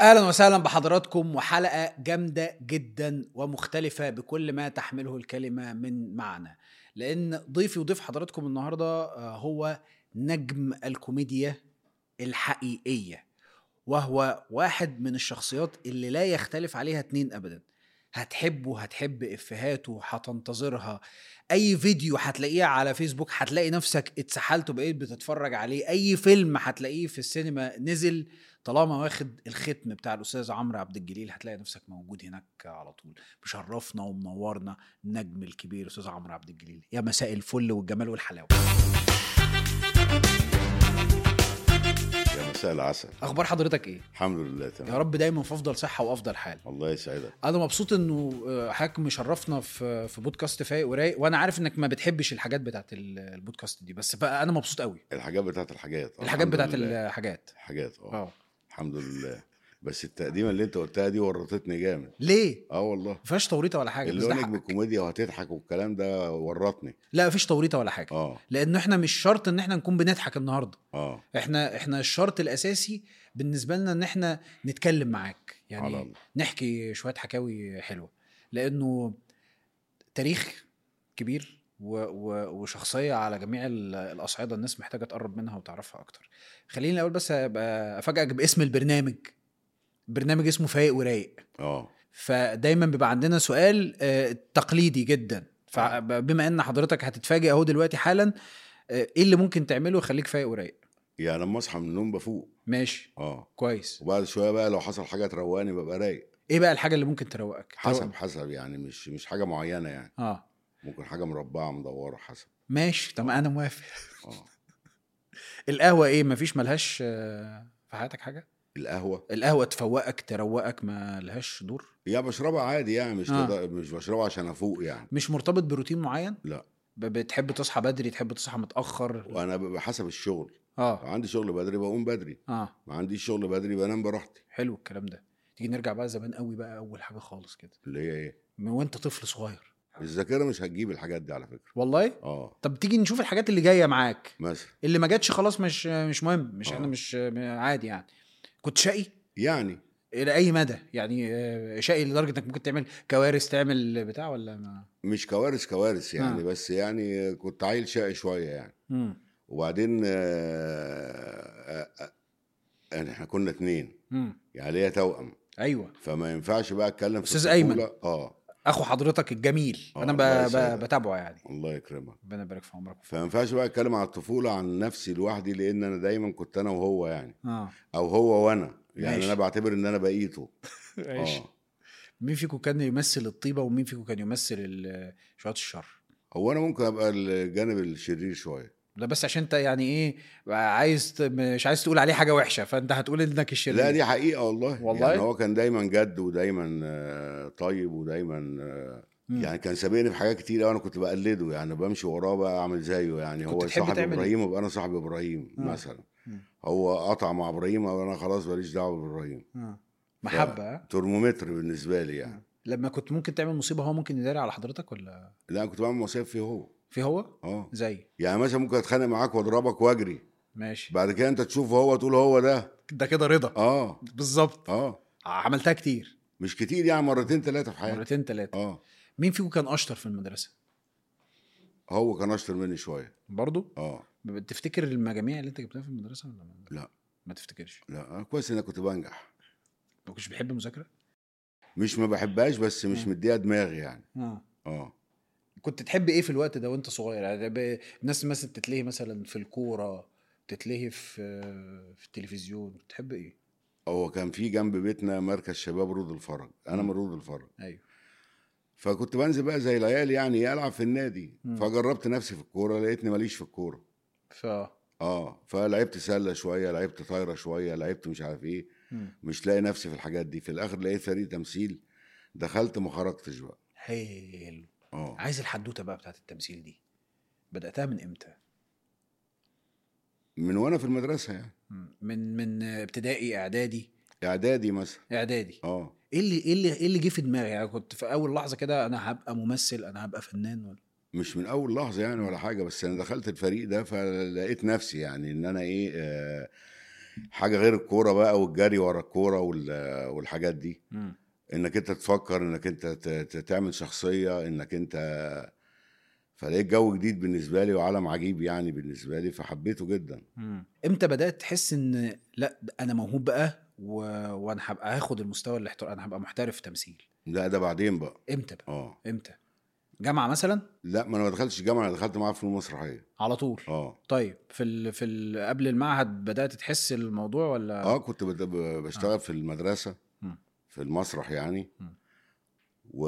اهلا وسهلا بحضراتكم وحلقه جامده جدا ومختلفه بكل ما تحمله الكلمه من معنى لان ضيفي وضيف حضراتكم النهارده آه، هو نجم الكوميديا الحقيقيه وهو واحد من الشخصيات اللي لا يختلف عليها اتنين ابدا هتحبه هتحب افهاته هتنتظرها اي فيديو هتلاقيه على فيسبوك هتلاقي نفسك اتسحلت وبقيت بتتفرج عليه اي فيلم هتلاقيه في السينما نزل طالما واخد الختم بتاع الاستاذ عمرو عبد الجليل هتلاقي نفسك موجود هناك على طول مشرفنا ومنورنا النجم الكبير استاذ عمرو عبد الجليل يا مساء الفل والجمال والحلاوه يا مساء العسل اخبار حضرتك ايه الحمد لله يا تمام رب دايما في افضل صحه وافضل حال الله يسعدك انا مبسوط انه آه، حضرتك مشرفنا في في بودكاست فايق ورايق وانا عارف انك ما بتحبش الحاجات بتاعت ال- البودكاست دي بس فانا مبسوط قوي الحاجات بتاعت الحاجات آه، الحاجات الحمد بتاعت لله. الحاجات الحاجات اه اه الحمد لله بس التقديمه اللي انت قلتها دي ورطتني جامد ليه اه والله ما فيهاش توريطه ولا حاجه بس اللي هو ده نجم حقك. الكوميديا وهتضحك والكلام ده ورطني لا مفيش توريطه ولا حاجه اه لانه احنا مش شرط ان احنا نكون بنضحك النهارده اه احنا احنا الشرط الاساسي بالنسبه لنا ان احنا نتكلم معاك على يعني الله. نحكي شويه حكاوي حلوه لانه تاريخ كبير و و وشخصيه على جميع ال- الاصعده الناس محتاجه تقرب منها وتعرفها اكتر خليني الاول بس ابقى افاجئك باسم البرنامج برنامج اسمه فايق ورايق اه فدايما بيبقى عندنا سؤال آه، تقليدي جدا فبما ان حضرتك هتتفاجئ اهو دلوقتي حالا آه، ايه اللي ممكن تعمله يخليك فايق ورايق يعني لما اصحى من النوم بفوق ماشي اه كويس وبعد شويه بقى لو حصل حاجه تروقني ببقى رايق ايه بقى الحاجه اللي ممكن تروقك حسب تروق- حسب يعني مش مش حاجه معينه يعني اه ممكن حاجه مربعه مدوره حسب ماشي طب انا موافق اه القهوه ايه مفيش ملهاش آه، في حياتك حاجه القهوه القهوه تفوقك تروقك ما لهاش دور يا بشربها عادي يعني مش آه. آه. مش بشربها عشان افوق يعني مش مرتبط بروتين معين لا ب- بتحب تصحى بدري تحب تصحى متاخر وانا ببقى حسب الشغل اه لو عندي شغل بدري بقوم بدري اه ما عنديش شغل بدري بنام براحتي حلو الكلام ده تيجي نرجع بقى زمان قوي بقى اول حاجه خالص كده اللي هي ايه من وانت طفل صغير الذاكره مش هتجيب الحاجات دي على فكره والله اه طب تيجي نشوف الحاجات اللي جايه معاك مثلا اللي ما جاتش خلاص مش مش مهم مش آه. احنا مش عادي يعني كنت شقي يعني الى اي مدى يعني آه، شقي لدرجه انك ممكن تعمل كوارث تعمل بتاع ولا ما مش كوارث كوارث يعني آه. بس يعني كنت عيل شقي شويه يعني مم. وبعدين آه، آه، آه، يعني احنا كنا اتنين مم. يعني ليا توأم ايوه فما ينفعش بقى اتكلم في أستاذ الطفولة. أيمن. اه اخو حضرتك الجميل آه، انا ب... الله ب... يسعدك. بتابعه يعني الله يكرمك ربنا يبارك في عمرك فما ينفعش بقى اتكلم عن الطفوله عن نفسي لوحدي لان انا دايما كنت انا وهو يعني اه او هو وانا يعني ماشي. انا بعتبر ان انا بقيته ماشي اه مين فيكم كان يمثل الطيبه ومين فيكم كان يمثل ال- شويه الشر هو انا ممكن ابقى الجانب الشرير شويه ده بس عشان انت يعني ايه عايز ت- مش عايز تقول عليه حاجه وحشه فانت هتقول انك الشرير لا دي حقيقه والله والله؟ يعني هو كان دايما جد ودايما آه، طيب ودايما آه، مم. يعني كان سابقني في حاجات كتير وانا كنت بقلده يعني بمشي وراه بقى اعمل زيه يعني كنت هو تحب صاحب تعمل إيه؟ ابراهيم وابقى انا صاحب ابراهيم آه. مثلا مم. هو قطع مع ابراهيم وانا خلاص ماليش دعوه بابراهيم آه. محبه ها؟ ترمومتر بالنسبه لي يعني لما كنت ممكن تعمل مصيبه هو ممكن يداري على حضرتك ولا لا أنا كنت بعمل مصايب فيه هو في هو اه زي يعني مثلا ممكن اتخانق معاك واضربك واجري ماشي بعد كده انت تشوفه هو تقول هو ده ده كده رضا اه بالظبط اه عملتها كتير مش كتير يعني مرتين ثلاثه في حياتي مرتين ثلاثه اه مين فيكم كان اشطر في المدرسه هو كان اشطر مني شويه برضو اه ب- تفتكر المجاميع اللي انت جبتها في المدرسه ولا ما- لا. ما تفتكرش لا أنا كويس ان انا كنت بنجح ما كنتش بحب المذاكره مش ما بحبهاش بس مش مم. مديها دماغي يعني اه اه كنت تحب ايه في الوقت ده وانت صغير يعني ب- الناس مثلا تتلهي مثلا في الكوره تتلهي في في التلفزيون تحب ايه هو كان في جنب بيتنا مركز شباب رود الفرج انا مم. من رود الفرج ايوه فكنت بنزل بقى زي العيال يعني العب في النادي مم. فجربت نفسي في الكوره لقيتني ماليش في الكوره ف اه فلعبت سله شويه لعبت طايره شويه لعبت مش عارف ايه مم. مش لاقي نفسي في الحاجات دي في الاخر لقيت فريق تمثيل دخلت ما خرجتش بقى حلو اه عايز الحدوته بقى بتاعت التمثيل دي بداتها من امتى من وانا في المدرسه يعني مم. من من ابتدائي اعدادي اعدادي مثلا اعدادي اه ايه اللي ايه اللي ايه اللي جه في دماغي يعني كنت في اول لحظه كده انا هبقى ممثل انا هبقى فنان ولا مش من اول لحظه يعني ولا حاجه بس انا دخلت الفريق ده فلقيت نفسي يعني ان انا ايه آه حاجه غير الكوره بقى والجري ورا الكوره وال- والحاجات دي مم. انك انت تفكر انك انت ت- ت- تعمل شخصيه انك انت فلقيت جو جديد بالنسبه لي وعالم عجيب يعني بالنسبه لي فحبيته جدا مم. امتى بدات تحس ان لا ده انا موهوب بقى و... وانا هبقى هاخد المستوى الاحتراف انا هبقى محترف تمثيل لا ده بعدين بقى امتى بقى اه امتى جامعه مثلا لا ما انا ما دخلتش جامعه انا دخلت معاه فنون مسرحيه على طول اه طيب في ال... في ال... قبل المعهد بدات تحس الموضوع ولا اه كنت بت- ب- بشتغل في المدرسه مم. في المسرح يعني مم. و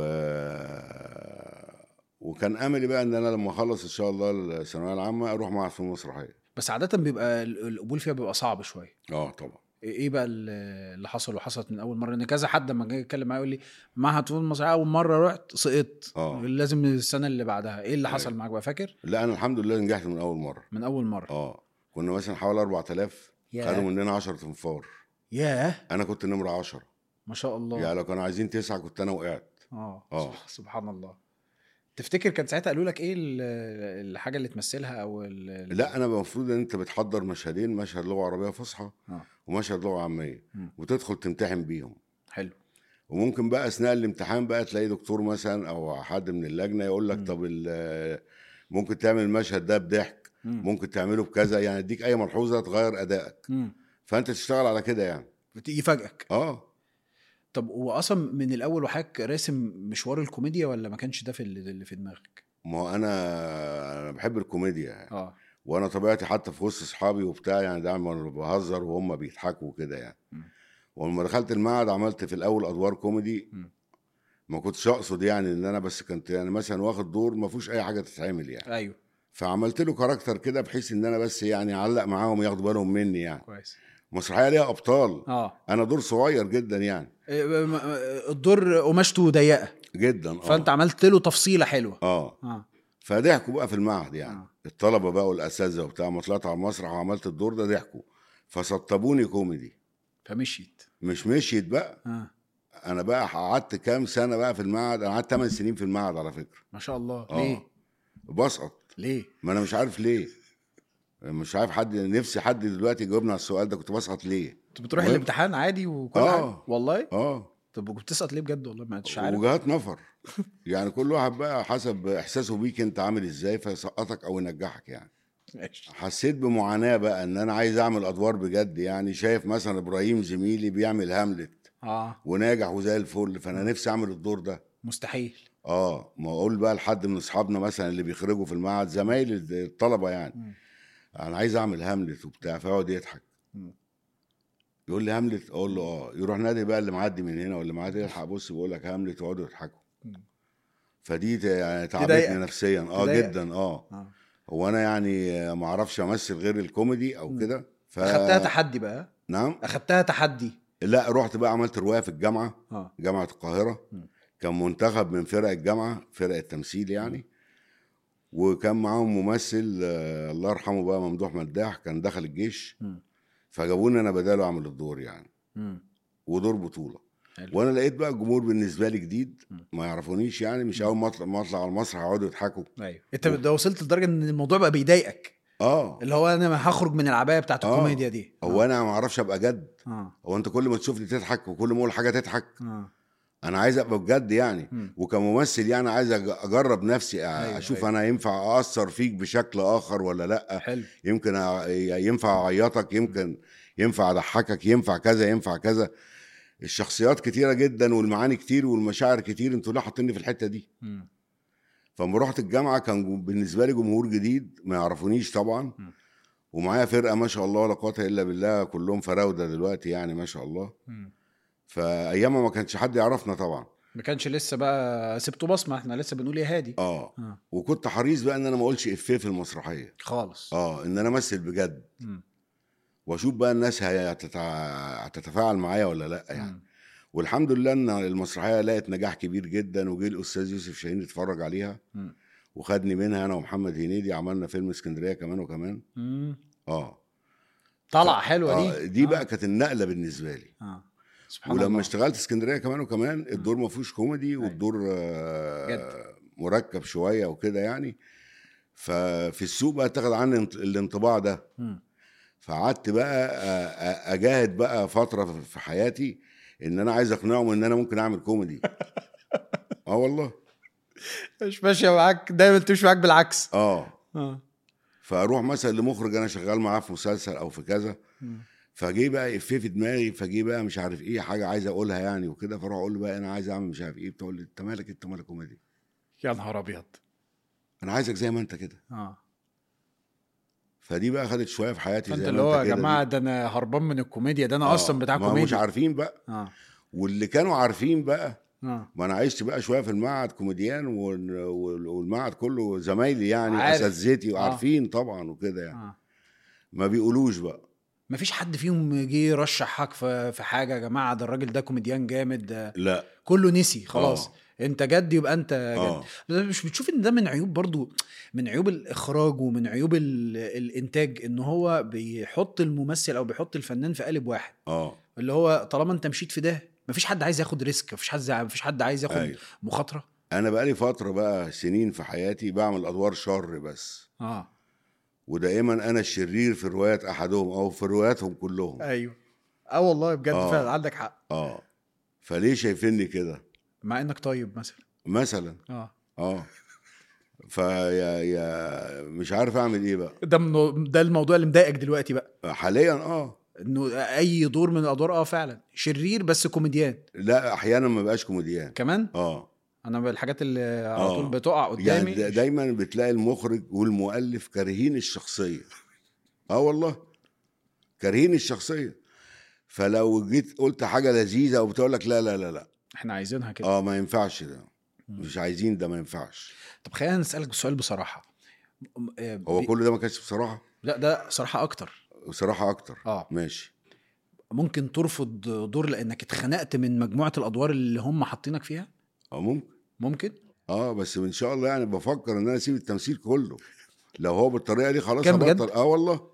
وكان املي بقى ان انا لما اخلص ان شاء الله الثانويه العامه اروح معهد فنون مسرحيه بس عاده بيبقى ال- القبول فيها بيبقى صعب شويه اه طبعا ايه بقى ال- اللي حصل وحصلت من اول مره ان كذا حد لما جاي يتكلم معايا يقول لي معهد فنون مسرحيه اول مره رحت سقطت آه. لازم السنه اللي بعدها ايه اللي حصل أيوة. معاك بقى فاكر لا انا الحمد لله نجحت من اول مره من اول مره اه كنا مثلا حوالي 4000 ياه. خدوا مننا 10 تنفار ياه انا كنت نمره 10 ما شاء الله يعني لو كانوا عايزين تسعه كنت انا وقعت اه آه. سبح- سبحان الله تفتكر كان ساعتها قالوا لك ايه ال- الحاجه اللي تمثلها او ال- لا انا المفروض ان انت بتحضر مشهدين مشهد لغه عربيه فصحى اه ومشهد لغه عاميه مم. وتدخل تمتحن بيهم حلو وممكن بقى اثناء الامتحان بقى تلاقي دكتور مثلا او حد من اللجنه يقول لك مم. طب ال- ممكن تعمل المشهد ده بضحك مم. ممكن تعمله بكذا يعني يديك اي ملحوظه تغير ادائك مم. فانت تشتغل على كده يعني يفاجئك اه طب هو اصلا من الاول وحضرتك راسم مشوار الكوميديا ولا ما كانش ده في اللي اللي في دماغك ما هو انا انا بحب الكوميديا يعني. اه وانا طبيعتي حتى في وسط اصحابي وبتاع يعني دايما بهزر وهم بيضحكوا وكده يعني مم. ولما دخلت المعهد عملت في الاول ادوار كوميدي مم. ما كنتش اقصد يعني ان انا بس كنت يعني مثلا واخد دور ما فيهوش اي حاجه تتعمل يعني ايوه فعملت له كاركتر كده بحيث ان انا بس يعني اعلق معاهم ياخدوا بالهم مني يعني كويس مسرحيه ليها ابطال اه انا دور صغير جدا يعني إيه، م- م- الدور قماشته ضيقه جدا اه فانت عملت له تفصيله حلوه اه اه فضحكوا بقى في المعهد يعني آه. الطلبه بقى والاساتذه وبتاع ما طلعت على المسرح وعملت الدور ده ضحكوا فسطبوني كوميدي فمشيت مش مشيت بقى اه انا بقى قعدت كام سنه بقى في المعهد انا قعدت 8 سنين في المعهد على فكره ما شاء الله آه. ليه بسقط ليه ما انا مش عارف ليه مش عارف حد نفسي حد دلوقتي يجاوبني على السؤال ده كنت بسقط ليه انت بتروح المهم- الامتحان عادي وكل آه. حاجه والله اه طب وبتسقط ليه بجد والله ما انتش عارف وجهات نفر يعني كل واحد بقى حسب احساسه بيك انت عامل ازاي فيسقطك او ينجحك يعني ماشي حسيت بمعاناه بقى ان انا عايز اعمل ادوار بجد يعني شايف مثلا ابراهيم زميلي بيعمل هاملت اه وناجح وزي الفل فانا نفسي اعمل الدور ده مستحيل اه ما اقول بقى لحد من اصحابنا مثلا اللي بيخرجوا في المعهد زمايلي الطلبه يعني مم. انا عايز اعمل هاملت وبتاع فيقعد يضحك مم. يقول لي هاملت اقول له اه يروح نادي بقى اللي معدي من هنا واللي معدي يلحق بص بيقول لك هاملت ويقعدوا يضحكوا مم. فدي ت- يعني تضايقك. تعبتني نفسيا اه تضايقك. جدا اه اه هو انا يعني ما اعرفش امثل غير الكوميدي او مم. كده ف اخدتها تحدي بقى نعم اخدتها تحدي لا رحت بقى عملت روايه في الجامعه اه جامعه القاهره مم. كان منتخب من فرق الجامعه فرق التمثيل يعني وكان معاهم ممثل آه، الله يرحمه بقى ممدوح مداح كان دخل الجيش مم. فجابوني انا بداله اعمل الدور يعني مم. ودور بطوله حلو. وانا لقيت بقى الجمهور بالنسبه لي جديد مم. ما يعرفونيش يعني مش اول ما اطلع ما اطلع على المسرح يقعدوا يضحكوا ايوه انت ده وصلت لدرجه ان الموضوع بقى بيضايقك اه اللي هو انا هخرج من العبايه بتاعت آه. الكوميديا دي هو انا ما اعرفش ابقى جد اه هو انت كل ما تشوفني تضحك وكل ما اقول حاجه تضحك اه انا عايز ابقى بجد يعني مم. وكممثل يعني عايز أج- اجرب نفسي أ- أيوة، اشوف أيوة. انا ينفع اثر فيك بشكل اخر ولا لا حلو يمكن أ- ينفع اعيطك يمكن ينفع اضحكك ينفع كذا ينفع كذا الشخصيات كتيره جدا والمعاني كتير والمشاعر كتير انتوا ليه حاطيني في الحته دي مم. فلما رحت الجامعه كان جو- بالنسبه لي جمهور جديد ما يعرفونيش طبعا مم. ومعايا فرقه ما شاء الله لا قوه الا بالله كلهم فراوده دلوقتي يعني ما شاء الله مم. فايامها ما كانش حد يعرفنا طبعا ما كانش لسه بقى سبته بصمه احنا لسه بنقول يا هادي اه اه وكنت حريص بقى ان انا ما اقولش افيه في المسرحيه خالص اه ان انا امثل بجد مم. واشوف بقى الناس هي- هتتع- هتتفاعل معايا ولا لا يعني مم. والحمد لله ان المسرحيه لقت نجاح كبير جدا وجه الاستاذ يوسف شاهين يتفرج عليها مم. وخدني منها انا ومحمد هنيدي عملنا فيلم اسكندريه كمان وكمان مم. اه طلعه حلوه آه دي دي آه. بقى كانت النقله بالنسبه لي اه سبحان ولما الله اشتغلت اسكندريه كمان وكمان الدور ما فيهوش كوميدي والدور آه جد. مركب شويه وكده يعني ففي السوق بقى تاخد عني انط- الانطباع ده مم. فقعدت بقى أ- أ- اجاهد بقى فتره في حياتي ان انا عايز اقنعهم ان انا ممكن اعمل كوميدي اه والله مش ماشيه معاك دايما تمشي معاك بالعكس اه اه فاروح مثلا لمخرج انا شغال معاه في مسلسل او في كذا فجه بقى افيه في دماغي فجه بقى مش عارف ايه حاجه عايز اقولها يعني وكده فاروح اقول له بقى انا عايز اعمل مش عارف ايه بتقول لي انت مالك انت مالك كوميدي يا نهار ابيض انا عايزك زي ما انت كده اه فدي بقى خدت شويه في حياتي فانت زي اللي ما هو انت يا كده جماعه دي. ده انا هربان من الكوميديا ده انا آه، اصلا بتاع ما مش كوميديا عارفين بقى اه واللي كانوا عارفين بقى اه ما انا عشت بقى شويه في المعهد كوميديان وال- وال- والمعهد كله زمايلي يعني عارف. اساتذتي آه. وعارفين طبعا وكده يعني اه ما بيقولوش بقى مفيش حد فيهم جه يرشحك في في حاجه يا جماعه ده الراجل ده كوميديان جامد ده لا كله نسي خلاص آه. انت جد يبقى انت جد اه بس مش بتشوف ان ده من عيوب برضو من عيوب الاخراج ومن عيوب ال- الانتاج ان هو بيحط الممثل او بيحط الفنان في قالب واحد اه اللي هو طالما انت مشيت في ده مفيش حد عايز ياخد ريسك مفيش حد مفيش حد عايز ياخد ايوه مخاطره انا بقالي فتره بقى سنين في حياتي بعمل ادوار شر بس اه ودائما انا الشرير في روايات احدهم او في رواياتهم كلهم ايوه اه والله بجد آه. فعلا عندك حق اه فليه شايفيني كده مع انك طيب مثلا مثلا اه اه فيا يا مش عارف اعمل ايه بقى ده من ده الموضوع اللي مضايقك دلوقتي بقى حاليا اه انه اي دور من الادوار اه فعلا شرير بس كوميديان لا احيانا ما بقاش كوميديان كمان اه انا من الحاجات اللي على آه. طول بتقع قدامي يعني دا- دايما بتلاقي المخرج والمؤلف كارهين الشخصيه اه والله كارهين الشخصيه فلو جيت قلت حاجه لذيذه او بتقول لك لا لا لا لا احنا عايزينها كده اه ما ينفعش ده مم. مش عايزين ده ما ينفعش طب خلينا نسالك سؤال بصراحه م- آه، هو بي- كل ده ما كانش بصراحه لا ده صراحه اكتر بصراحه اكتر اه ماشي ممكن ترفض دور لانك اتخنقت من مجموعه الادوار اللي هم حاطينك فيها اه ممكن ممكن اه بس ان شاء الله يعني بفكر ان انا اسيب التمثيل كله لو هو بالطريقه دي خلاص كان بجد؟ هبطل اه والله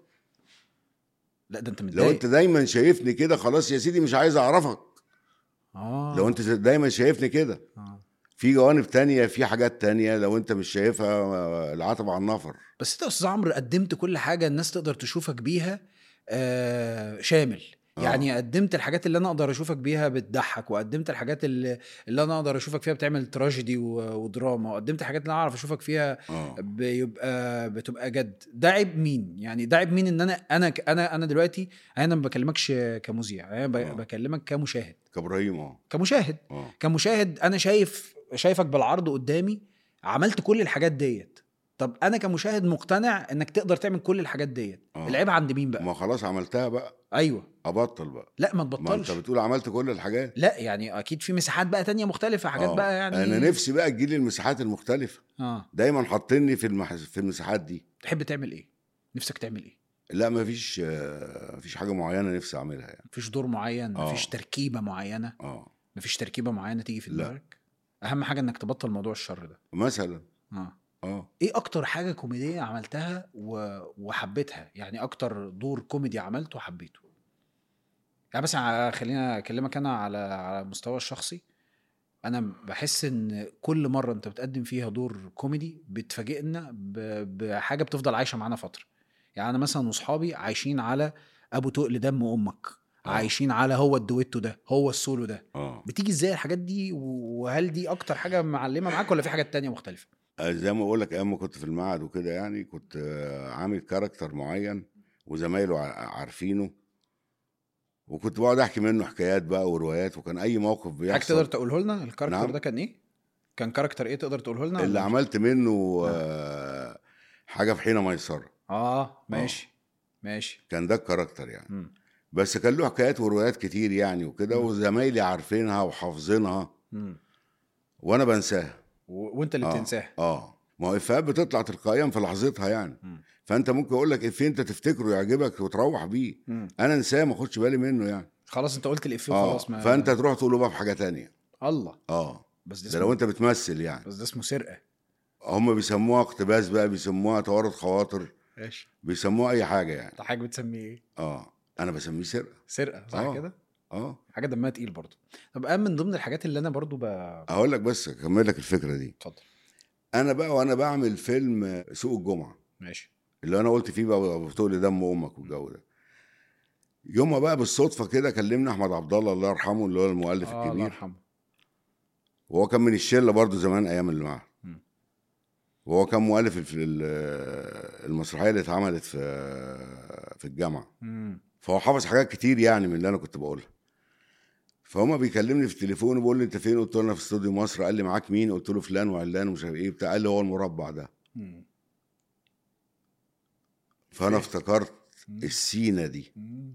لا ده انت لو متضايق انت دايما شايفني كده خلاص يا سيدي مش عايز اعرفك اه لو انت دايما شايفني كده آه. في جوانب تانية في حاجات تانية لو انت مش شايفها آه، العتب على النفر بس انت يا استاذ عمرو قدمت كل حاجه الناس تقدر تشوفك بيها آه شامل آه. يعني قدمت الحاجات اللي انا اقدر اشوفك بيها بتضحك وقدمت الحاجات اللي, اللي انا اقدر اشوفك فيها بتعمل تراجيدي و- ودراما وقدمت الحاجات اللي انا اعرف اشوفك فيها اه بيبقى بتبقى جد ده عيب مين يعني ده عيب مين ان انا انا ك- انا انا دلوقتي انا ما بكلمكش كمذيع انا ب- آه. بكلمك كمشاهد كابراهيم اه كمشاهد اه كمشاهد انا شايف شايفك بالعرض قدامي عملت كل الحاجات ديت طب انا كمشاهد مقتنع انك تقدر تعمل كل الحاجات ديت آه. العيب عند مين بقى ما خلاص عملتها بقى ايوه ابطل بقى لا ما ما تبطلش انت بتقول عملت كل الحاجات لا يعني اكيد في مساحات بقى تانية مختلفة حاجات آه. بقى يعني انا نفسي بقى تجيلي المساحات المختلفه اه دايما حاطيني في المح... في المساحات دي تحب تعمل ايه نفسك تعمل ايه لا ما فيش آه، مفيش حاجه معينه نفسي اعملها يعني مفيش دور معين آه. مفيش تركيبة معينة اه مفيش تركيبة معينة تيجي في لا. دماغك اهم حاجة انك تبطل موضوع الشر ده مثلا اه اه ايه اكتر حاجة كوميدية عملتها و... وحبيتها يعني اكتر دور كوميدي عملته وحبيته يعني مثلا خلينا اكلمك انا على على المستوى الشخصي انا بحس ان كل مره انت بتقدم فيها دور كوميدي بتفاجئنا ب- بحاجه بتفضل عايشه معانا فتره يعني انا مثلا واصحابي عايشين على ابو تقل دم امك آه. عايشين على هو الدويتو ده هو السولو ده اه بتيجي ازاي الحاجات دي وهل دي اكتر حاجه معلمه معاك ولا في حاجات تانية مختلفه آه، زي ما بقول لك ايام ما كنت في المعهد وكده يعني كنت آه، عامل كاركتر معين وزمايله ع- عارفينه وكنت بقعد احكي منه حكايات بقى وروايات وكان اي موقف حاجه تقدر بيحصل تقوله لنا الكاركتر نعم. ده كان ايه كان كاركتر ايه تقدر تقوله لنا اللي ولا- عملت منه آه، حاجه في حين ميسره اه ماشي ماشي كان ده الكاركتر يعني مم. بس كان له حكايات وروايات كتير يعني وكده مم. وزمايلي عارفينها وحافظينها مم. وانا بنساها و... وانت اللي آه. بتنساها اه ما هو افيهات بتطلع تلقائيا في لحظتها يعني مم. فانت ممكن اقول لك افيه انت تفتكره يعجبك وتروح بيه مم. انا انساه ما اخدش بالي منه يعني خلاص انت قلت الافيه اه وخلاص ما فانت تروح تقوله بقى في حاجه تانية الله اه بس ده, ده اسمه... لو انت بتمثل يعني بس ده اسمه سرقه هم بيسموها اقتباس بقى بيسموها توارد خواطر ماشي بيسموها اي حاجه يعني انت حاجه بتسميه ايه اه انا بسميه سرقه سرقه صح آه. كده اه حاجه دمها تقيل برضه طب أهم من ضمن الحاجات اللي انا برضه ب... هقول لك بس اكمل لك الفكره دي اتفضل انا بقى وانا بعمل فيلم سوق الجمعه ماشي اللي انا قلت فيه بقى بتقول دم امك والجو ده يومها بقى بالصدفه كده كلمنا احمد عبد الله الله يرحمه اللي هو المؤلف آه الله الكبير يرحمه وهو كان من الشله برضه زمان ايام المعهد مم. وهو كان مؤلف الف- ال- المسرحيه اللي اتعملت في في الجامعه مم. فهو حافظ حاجات كتير يعني من اللي انا كنت بقولها فهما بيكلمني في التليفون وبيقول لي انت فين قلت له انا في استوديو مصر قال لي معاك مين قلت له فلان وعلان ومش عارف ايه بتاع قال لي هو المربع ده مم. فانا فين؟ افتكرت مم. السينه دي مم.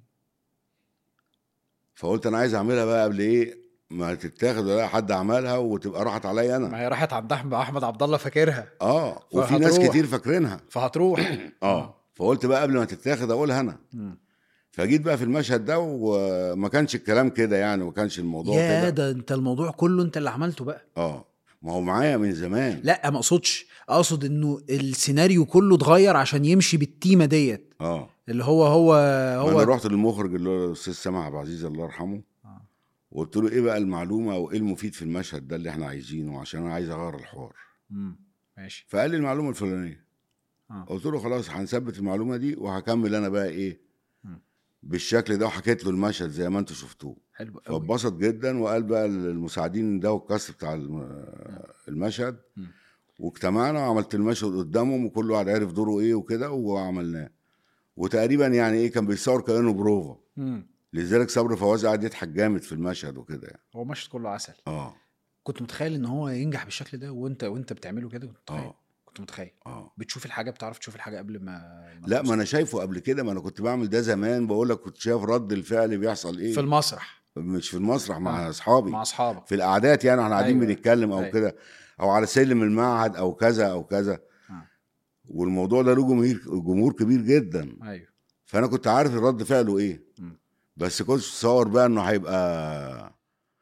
فقلت انا عايز اعملها بقى قبل ايه ما تتاخد ولا حد عملها وتبقى راحت عليا انا ما هي راحت عند احمد احمد عبد الله فاكرها اه وفي ناس فهتروح. كتير فاكرينها فهتروح اه فقلت بقى قبل ما تتاخد اقولها انا مم. فجيت بقى في المشهد ده وما كانش الكلام كده يعني ما كانش الموضوع يا كده ده انت الموضوع كله انت اللي عملته بقى اه ما هو معايا من زمان لا ما اقصدش اقصد انه السيناريو كله اتغير عشان يمشي بالتيمه ديت اه اللي هو هو هو انا هو رحت للمخرج اللي هو الاستاذ سامح عبد العزيز الله يرحمه آه. وقلت له ايه بقى المعلومه او ايه المفيد في المشهد ده اللي احنا عايزينه عشان انا عايز اغير الحوار مم. ماشي فقال لي المعلومه الفلانيه آه. قلت له خلاص هنثبت المعلومه دي وهكمل انا بقى ايه مم. بالشكل ده وحكيت له المشهد زي ما انتوا شفتوه حلو قوي فاتبسط جدا وقال بقى المساعدين ده والكاست بتاع الم- المشهد مم. واجتمعنا وعملت المشهد قدامهم وكل واحد عرف دوره ايه وكده وعملناه وتقريبا يعني ايه كان بيصور كانه بروفا مم. لذلك صبري فواز قعد يضحك جامد في المشهد وكده يعني هو مشهد كله عسل اه كنت متخيل ان هو ينجح بالشكل ده وانت وانت بتعمله كده كنت متخيل اه كنت متخيل اه بتشوف الحاجه بتعرف تشوف الحاجه قبل ما لا توصل. ما انا شايفه قبل كده ما انا كنت بعمل ده زمان بقول لك كنت شايف رد الفعل بيحصل ايه في المسرح مش في المسرح مع آه. اصحابي مع اصحابك في القعدات يعني احنا قاعدين أيوة. بنتكلم او أيوة. كده او على سلم المعهد او كذا او كذا آه. والموضوع ده له جمهور جمهور كبير جدا ايوه فانا كنت عارف الرد فعله ايه مم. بس كنت متصور بقى انه هيبقى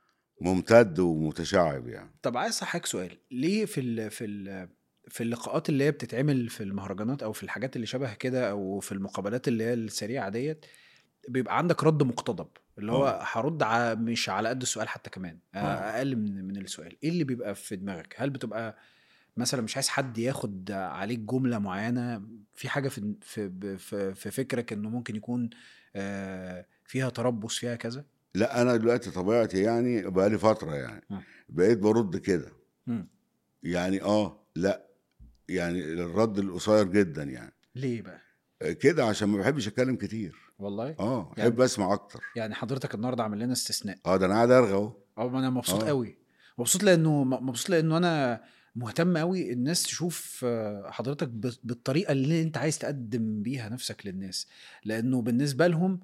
ممتد ومتشعب يعني طب عايز اسالك سؤال ليه في ال في ال في اللقاءات اللي هي بتتعمل في المهرجانات او في الحاجات اللي شبه كده او في المقابلات اللي هي السريعه ديت بيبقى عندك رد مقتضب اللي هو آه. هرد على مش على قد السؤال حتى كمان آه. اقل من من السؤال ايه اللي بيبقى في دماغك هل بتبقى مثلا مش عايز حد ياخد عليك جمله معينه في حاجه في في في, في فكرك انه ممكن يكون آه، فيها تربص فيها كذا لا انا دلوقتي طبيعتي يعني بقى لي فتره يعني آه. بقيت برد كده مم. يعني اه لا يعني الرد القصير جدا يعني ليه بقى كده عشان ما بحبش اتكلم كتير والله اه يعني- بحب اسمع اكتر يعني حضرتك النهارده عامل لنا استثناء اه ده انا قاعد ارغى اهو اه ما انا مبسوط آه. قوي مبسوط لانه مبسوط لانه انا مهتم قوي الناس تشوف آه، حضرتك ب- بالطريقه اللي انت عايز تقدم بيها نفسك للناس لانه بالنسبه لهم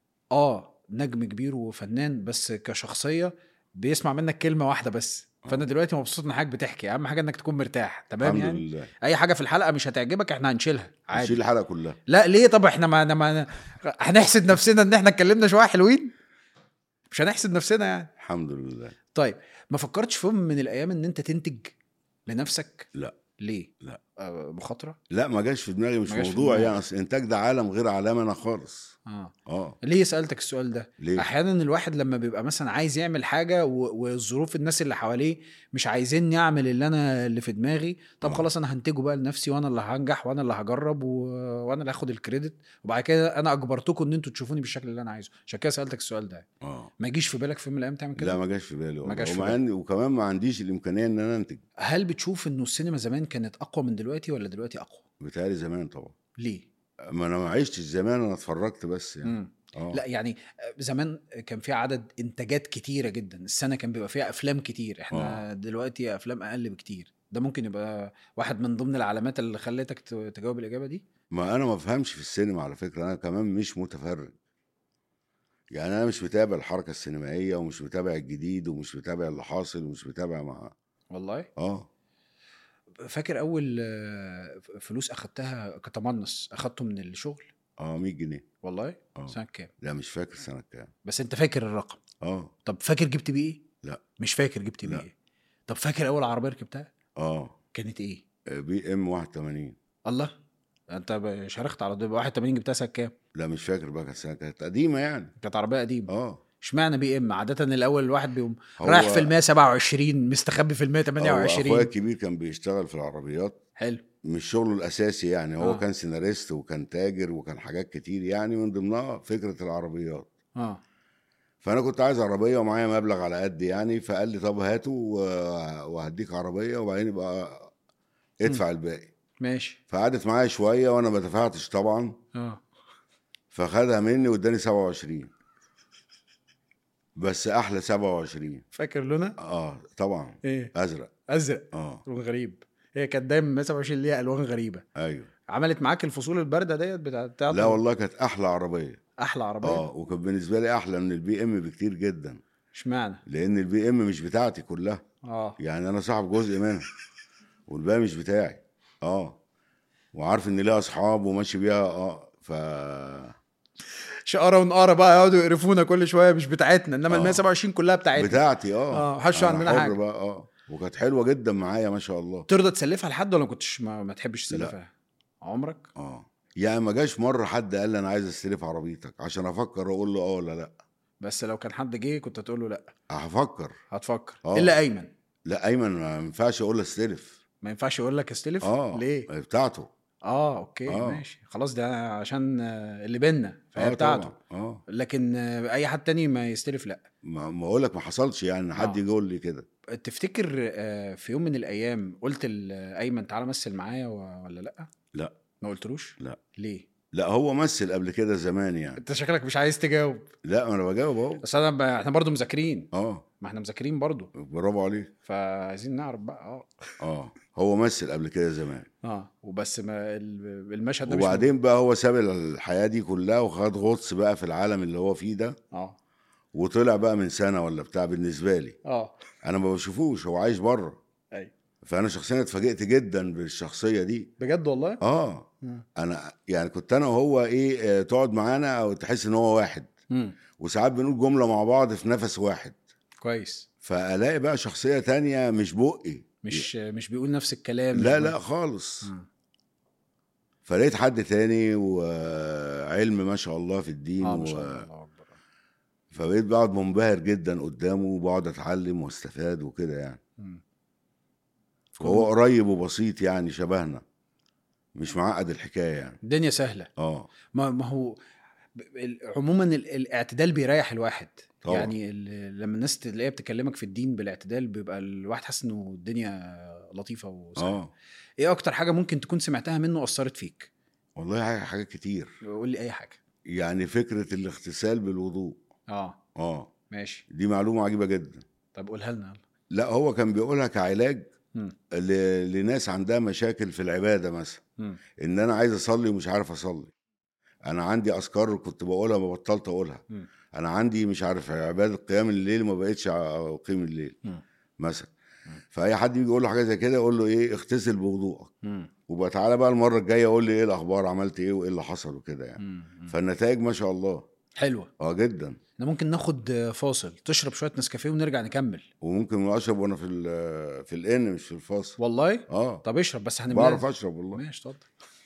اه نجم كبير وفنان بس كشخصيه بيسمع منك كلمه واحده بس فانا دلوقتي مبسوط ان حضرتك بتحكي اهم حاجه انك تكون مرتاح تمام الحمد يعني لله اي حاجه في الحلقه مش هتعجبك احنا هنشيلها عادي هشيل الحلقه كلها لا ليه طب احنا ما, ما هنحسد نفسنا ان احنا اتكلمنا شويه حلوين مش هنحسد نفسنا يعني الحمد لله طيب ما فكرتش في يوم من الايام ان انت تنتج لنفسك لا. ليه لا. آه مخاطره لا ما جاش في دماغي مش ما جاش في موضوع دماغك. يعني اصل الانتاج ده عالم غير عالمنا خالص اه اه ليه سالتك السؤال ده ليه احيانا الواحد لما بيبقى مثلا عايز يعمل حاجه و- والظروف الناس اللي حواليه مش عايزين يعمل اللي انا اللي في دماغي طب آه. خلاص انا هنتجه بقى لنفسي وانا اللي هنجح وانا اللي هجرب و... وانا اللي هاخد الكريدت وبعد كده انا اجبرتكم ان انتوا تشوفوني بالشكل اللي انا عايزه عشان كده سالتك السؤال ده اه ما يجيش في بالك في يوم من الايام تعمل كده لا ما جاش في بالي والله. جاش في ومع بالي. إني- وكمان ما عنديش الامكانيه ان انا انتج هل بتشوف انه السينما زمان كانت اقوى من دلوقتي ولا دلوقتي اقوى بتهيألي زمان طبعا ليه ما انا ما عشتش زمان انا اتفرجت بس يعني مم. اه لا يعني زمان كان في عدد انتاجات كتيره جدا السنه كان بيبقى فيها افلام كتير احنا دلوقتي افلام اقل بكتير ده ممكن يبقى واحد من ضمن العلامات اللي خلتك ت- تجاوب الاجابه دي ما انا ما بفهمش في السينما على فكره انا كمان مش متفرج يعني انا مش متابع الحركه السينمائيه ومش متابع الجديد ومش متابع اللي حاصل ومش متابع مع والله اه فاكر اول آه، فلوس اخدتها كتمنص اخدته من الشغل اه 100 جنيه والله اه سنه كام لا مش فاكر سنه كام بس انت فاكر الرقم اه طب فاكر جبت بيه ايه لا. مش فاكر جبت بيه لا. ايه طب فاكر اول عربيه ركبتها اه كانت ايه بي ام 81 الله انت ب- شاركت على ضرب 81 جبتها سنه كام لا مش فاكر بقى كانت سنه كانت قديمه يعني كانت عربيه قديمه اه اشمعنى بي ام عاده الاول الواحد بيقوم هو- رايح في ال 127 مستخبي في ال هو اخويا 128 الكبير كان بيشتغل في العربيات حلو مش شغله الاساسي يعني هو آه. آه. كان سيناريست وكان تاجر وكان حاجات كتير يعني من ضمنها فكره العربيات اه فانا كنت عايز عربيه ومعايا مبلغ على قد يعني فقال لي طب هاته و- وهديك عربيه وبعدين يبقى ادفع الباقي ماشي فقعدت معايا شويه وانا ما دفعتش طبعا اه فخدها مني واداني 27 بس احلى 27 فاكر لونها اه طبعا ايه ازرق ازرق اه لون غريب هي كانت دايما 127 ليها الوان غريبه ايوه عملت معاك الفصول البارده ديت بتاعت بتاعت لا والله كانت احلى عربيه احلى عربيه اه وكان بالنسبه لي احلى من البي ام بكتير جدا اشمعنى لان البي ام مش بتاعتي كلها اه يعني انا صاحب جزء منها والباقي مش بتاعي اه وعارف ان ليها اصحاب وماشي بيها اه ف شقاره ونقاره بقى يقعدوا يقرفونا كل شويه مش بتاعتنا انما ال آه. 127 كلها بتاعتنا بتاعتي اه آه، محدش أنا عندنا حر حاجة. بقى اه وكانت حلوه جدا معايا ما شاء الله ترضى تسلفها لحد ولا ما كنتش ما, ما تحبش لا. تسلفها عمرك اه يعني ما جاش مره حد قال لي انا عايز استلف عربيتك عشان افكر اقول له اه ولا لا بس لو كان حد جه كنت هتقول له لا هفكر هتفكر آه. الا ايمن لا ايمن ما ينفعش اقول له استلف ما ينفعش يقول لك استلف اه ليه بتاعته اه اوكي آه. ماشي خلاص ده عشان آه، اللي بينا فهي اه بتاعته طبعا اه لكن آه، اي حد تاني ما يستلف لا ما ما اقول لك ما حصلش يعني حد آه. يجي يقول لي كده تفتكر آه، في يوم من الايام قلت لايمن تعالى مثل معايا و- ولا لا لا. ما قلتلوش لا. ليه لا هو مثل قبل كده زمان يعني انت شكلك مش عايز تجاوب لا ما انا بجاوب اهو بس انا ب... احنا برضو مذاكرين اه ما احنا مذاكرين برضو برافو عليك فعايزين نعرف بقى اه اه هو مثل قبل كده زمان اه وبس ما ال- المشهد ده مش وبعدين بقى هو ساب الحياه دي كلها وخد غطس بقى في العالم اللي هو فيه ده موجود. اه وطلع بقى من سنه ولا بتاع بالنسبه لي اه انا ما بشوفوش هو عايش بره ايوه فانا شخصيا اتفاجئت جدا بالشخصيه دي بجد والله اه مم. انا يعني كنت انا وهو ايه آه، تقعد معانا او تحس ان هو واحد مم. وساعات بنقول جمله مع بعض في نفس واحد كويس فالاقي بقى شخصيه تانية مش بقي مش مش بيقول نفس الكلام لا مش لا خالص مم. فلقيت حد تاني وعلم ما شاء الله في الدين اه و... ما شاء الله الله اكبر فبقيت بقعد منبهر جدا قدامه وبقعد اتعلم واستفاد وكده يعني مم. وهو قريب وبسيط يعني شبهنا مش معقد الحكايه يعني الدنيا سهله اه ما ما هو ب- ال- عموما ال- الاعتدال بيريح الواحد طبعا. يعني ال- لما الناس تلاقيها بتكلمك في الدين بالاعتدال بيبقى الواحد حاسس انه الدنيا لطيفه وسهله اه ايه اكتر حاجه ممكن تكون سمعتها منه اثرت فيك والله حاجة- حاجات كتير قول لي اي حاجه يعني فكره الاغتسال بالوضوء اه اه ماشي دي معلومه عجيبه جدا طب قولها لنا يلا لا هو كان بيقولها كعلاج مم. ل... لناس عندها مشاكل في العباده مثلا مم. ان انا عايز اصلي ومش عارف اصلي انا عندي اذكار كنت بقولها ما بطلت اقولها مم. انا عندي مش عارف عباده قيام الليل ما بقتش اقيم الليل مم. مثلا فاي حد يجي يقول له حاجه زي كده يقول له ايه اغتسل بوضوءك مم. وبقى تعالى بقى المره الجايه قول لي ايه الاخبار عملت ايه وايه اللي حصل وكده يعني مم. مم. فالنتائج ما شاء الله حلوه اه جدا احنا ممكن ناخد فاصل تشرب شويه نسكافيه ونرجع نكمل وممكن اشرب وانا في ال- في الان مش في الفاصل والله اه طب اشرب بس هنبقى بعرف اشرب والله ماشي اتفضل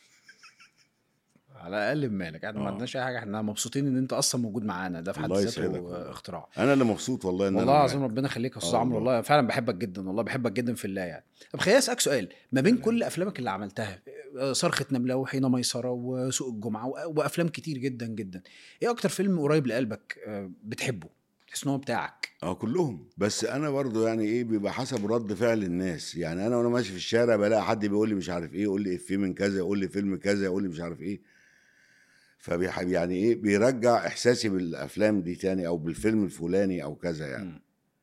على الاقل بمالك احنا ما آه. عندناش اي حاجه احنا مبسوطين ان انت اصلا موجود معانا ده في حد الله ذاته يسعدك والله. اختراع انا اللي مبسوط والله ان والله أنا العظيم معاك. ربنا يخليك يا استاذ آه عمرو والله. والله فعلا بحبك جدا والله بحبك جدا في الله يعني طب خليني اسالك سؤال ما بين كل افلامك اللي عملتها آه، صرخه نمله وحين ميسره وسوق الجمعه و- وافلام كتير جدا جدا ايه اكتر فيلم قريب لقلبك آه، بتحبه تحس ان هو بتاعك اه كلهم بس انا برضو يعني ايه بيبقى حسب رد فعل الناس يعني انا وانا ماشي في الشارع بلاقي حد بيقول لي مش عارف ايه يقول لي افيه من كذا يقول لي فيلم كذا يقول لي مش عارف ايه فبيحب يعني ايه بيرجع احساسي بالافلام دي تاني او بالفيلم الفلاني او كذا يعني مم.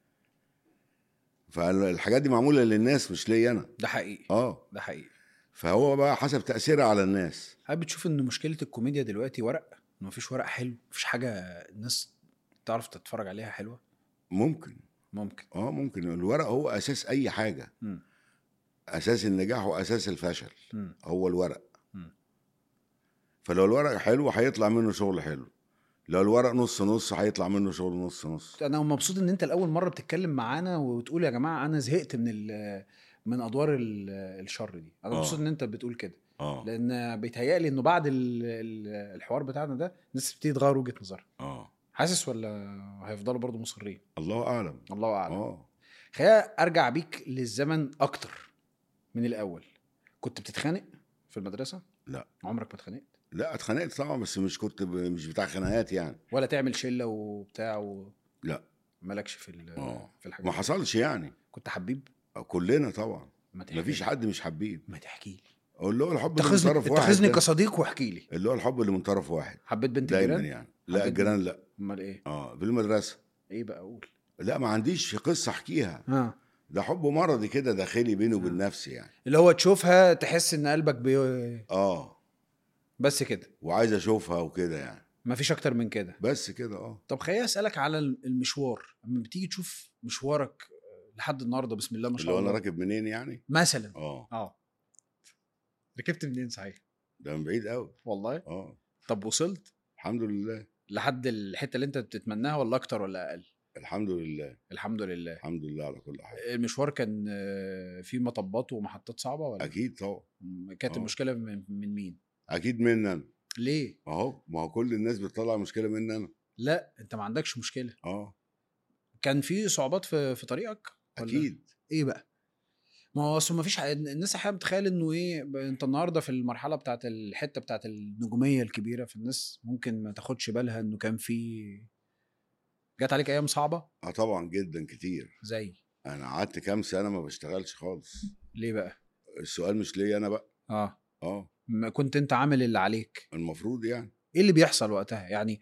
فالحاجات دي معموله للناس مش ليا انا ده حقيقي اه ده حقيقي فهو بقى حسب تاثيرها على الناس هل بتشوف ان مشكله الكوميديا دلوقتي ورق ان مفيش ورق حلو مفيش حاجه الناس تعرف تتفرج عليها حلوه ممكن ممكن اه ممكن الورق هو اساس اي حاجه مم. اساس النجاح واساس الفشل مم. هو الورق مم. فلو الورق حلو هيطلع منه شغل حلو لو الورق نص نص هيطلع منه شغل نص نص انا مبسوط ان انت لاول مره بتتكلم معانا وتقول يا جماعه انا زهقت من ال- من ادوار ال- الشر دي انا آه. مبسوط ان انت بتقول كده اه لان بيتهيألي انه بعد ال- ال- الحوار بتاعنا ده الناس بتبتدي تغير وجهه نظرها اه حاسس ولا هيفضلوا برضو مصرين الله اعلم الله اعلم اه خلينا ارجع بيك للزمن اكتر من الاول كنت بتتخانق في المدرسه لا. عمرك ما اتخانقت لا اتخانقت طبعا بس مش كنت ب... مش بتاع خناقات يعني ولا تعمل شله وبتاع و... لا. مالكش في ال... اه في الحاجات ما دي. حصلش يعني كنت حبيب كلنا طبعا ما تحكي مفيش لي. حد مش حبيب ما تحكي لي اقول له الحب اللي من اتخذني طرف واحد اتخذني ده. كصديق واحكي لي اللي هو الحب اللي من طرف واحد حبيت بنت دايما الجيران يعني لا حبيت الجيران لا امال ايه اه في المدرسه ايه بقى اقول لا ما عنديش قصه احكيها ها ده حب مرضي كده داخلي بيني وبين نفسي يعني اللي هو تشوفها تحس ان قلبك بي... اه بس كده وعايز اشوفها وكده يعني ما فيش اكتر من كده بس كده اه طب خليني اسالك على المشوار لما بتيجي تشوف مشوارك لحد النهارده بسم الله ما اللي شاء هو انا الله راكب منين يعني مثلا اه اه ركبت منين صحيح ده من بعيد قوي والله اه طب وصلت الحمد لله لحد الحته اللي انت بتتمناها ولا اكتر ولا اقل الحمد لله الحمد لله الحمد لله على كل حاجه المشوار كان آه، فيه مطبات ومحطات صعبه ولا اكيد طبعا م- كانت آه. المشكله من, من مين اكيد مني انا ليه اهو ما هو كل الناس بتطلع مشكله مني انا لا انت ما عندكش مشكله اه كان في صعوبات في في طريقك ولا؟ اكيد ايه بقى ما هو اصل ما فيش ح- الناس احيانا بتخيل انه ايه ب- انت النهارده في المرحله بتاعت الحته بتاعت النجوميه الكبيره فالناس ممكن ما تاخدش بالها انه كان في جات عليك ايام صعبه اه طبعا جدا كتير زي انا قعدت كام سنه ما بشتغلش خالص ليه بقى السؤال مش ليا انا بقى اه اه ما كنت انت عامل اللي عليك المفروض يعني ايه اللي بيحصل وقتها يعني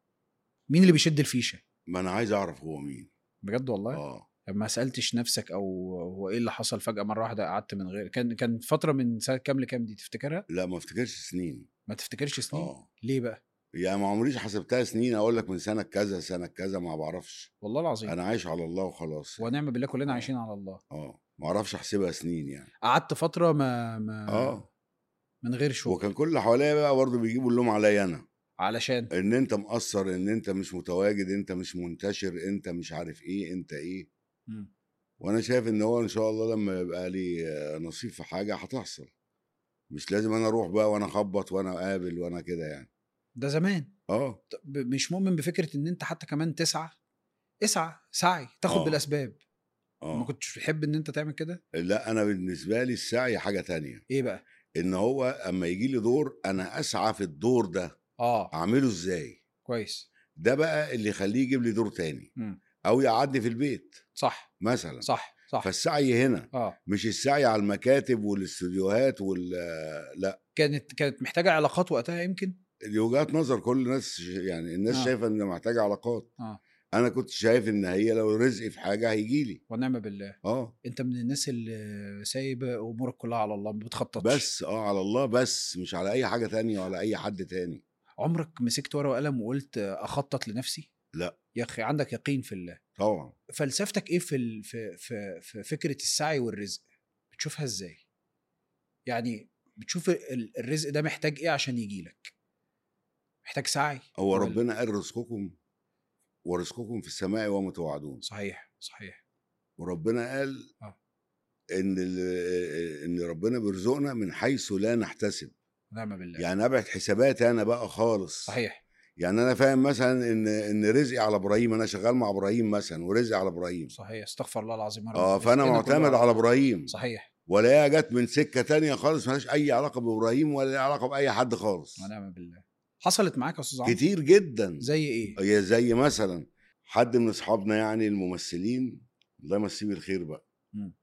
مين اللي بيشد الفيشه ما انا عايز اعرف هو مين بجد والله اه ما سالتش نفسك او هو ايه اللي حصل فجاه مره واحده قعدت من غير كان كان فتره من سنه كام لكام دي تفتكرها لا ما افتكرش سنين ما تفتكرش سنين اه ليه بقى يعني ما عمريش حسبتها سنين اقول لك من سنه كذا سنه كذا ما بعرفش والله العظيم انا عايش على الله وخلاص ونعم بالله كلنا آه. عايشين على الله اه ما اعرفش احسبها سنين يعني قعدت فتره ما ما اه من غير شغل وكان كل اللي حواليا بقى برضه بيجيبوا اللوم عليا انا علشان ان انت مقصر ان انت مش متواجد انت مش منتشر انت مش عارف ايه انت ايه مم. وانا شايف ان هو ان شاء الله لما يبقى لي آه، نصيب في حاجه هتحصل مش لازم انا اروح بقى وانا اخبط وانا اقابل وانا كده يعني ده زمان اه طب مش مؤمن بفكره ان انت حتى كمان تسعى اسعى سعي تاخد آه. بالاسباب ما اه كنتش بتحب ان انت تعمل كده لا انا بالنسبه لي السعي حاجه تانية ايه بقى ان هو اما يجي لي دور انا اسعى في الدور ده اه اعمله ازاي كويس ده بقى اللي يخليه يجيب لي دور تاني مم. او يقعدني في البيت صح مثلا صح صح فالسعي هنا اه مش السعي على المكاتب والاستوديوهات وال لا كانت كانت محتاجه علاقات وقتها يمكن دي وجهات نظر كل الناس يعني الناس آه. شايفه ان محتاجه علاقات اه انا كنت شايف ان هي لو رزقي في حاجه هيجي لي ونعم بالله اه انت من الناس اللي سايب امورك كلها على الله ما بتخططش بس اه على الله بس مش على اي حاجه تانية ولا اي حد تاني عمرك مسكت ورقه وقلم وقلت اخطط لنفسي لا. يا اخي عندك يقين في الله طبعا فلسفتك ايه في ال... في في في فكره السعي والرزق بتشوفها ازاي يعني بتشوف ال- الرزق ده محتاج ايه عشان يجي لك محتاج سعي هو ولا- ربنا قال رزقكم ورزقكم في السماء وما توعدون صحيح صحيح وربنا قال آه. ان ال- ان ربنا بيرزقنا من حيث لا نحتسب ونعم بالله يعني ابعد حساباتي انا بقى خالص صحيح يعني انا فاهم مثلا ان ان رزقي على ابراهيم انا شغال مع ابراهيم مثلا ورزقي على ابراهيم صحيح استغفر الله العظيم يا رب اه فانا رزقنا معتمد كله على ابراهيم صحيح ولا هي جت من سكه تانية خالص ملهاش اي علاقه بابراهيم ولا ليها علاقه باي حد خالص ونعم بالله حصلت معاك يا استاذ عمرو كتير جدا زي ايه هي زي مثلا حد من اصحابنا يعني الممثلين الله يمسيه بالخير بقى مم.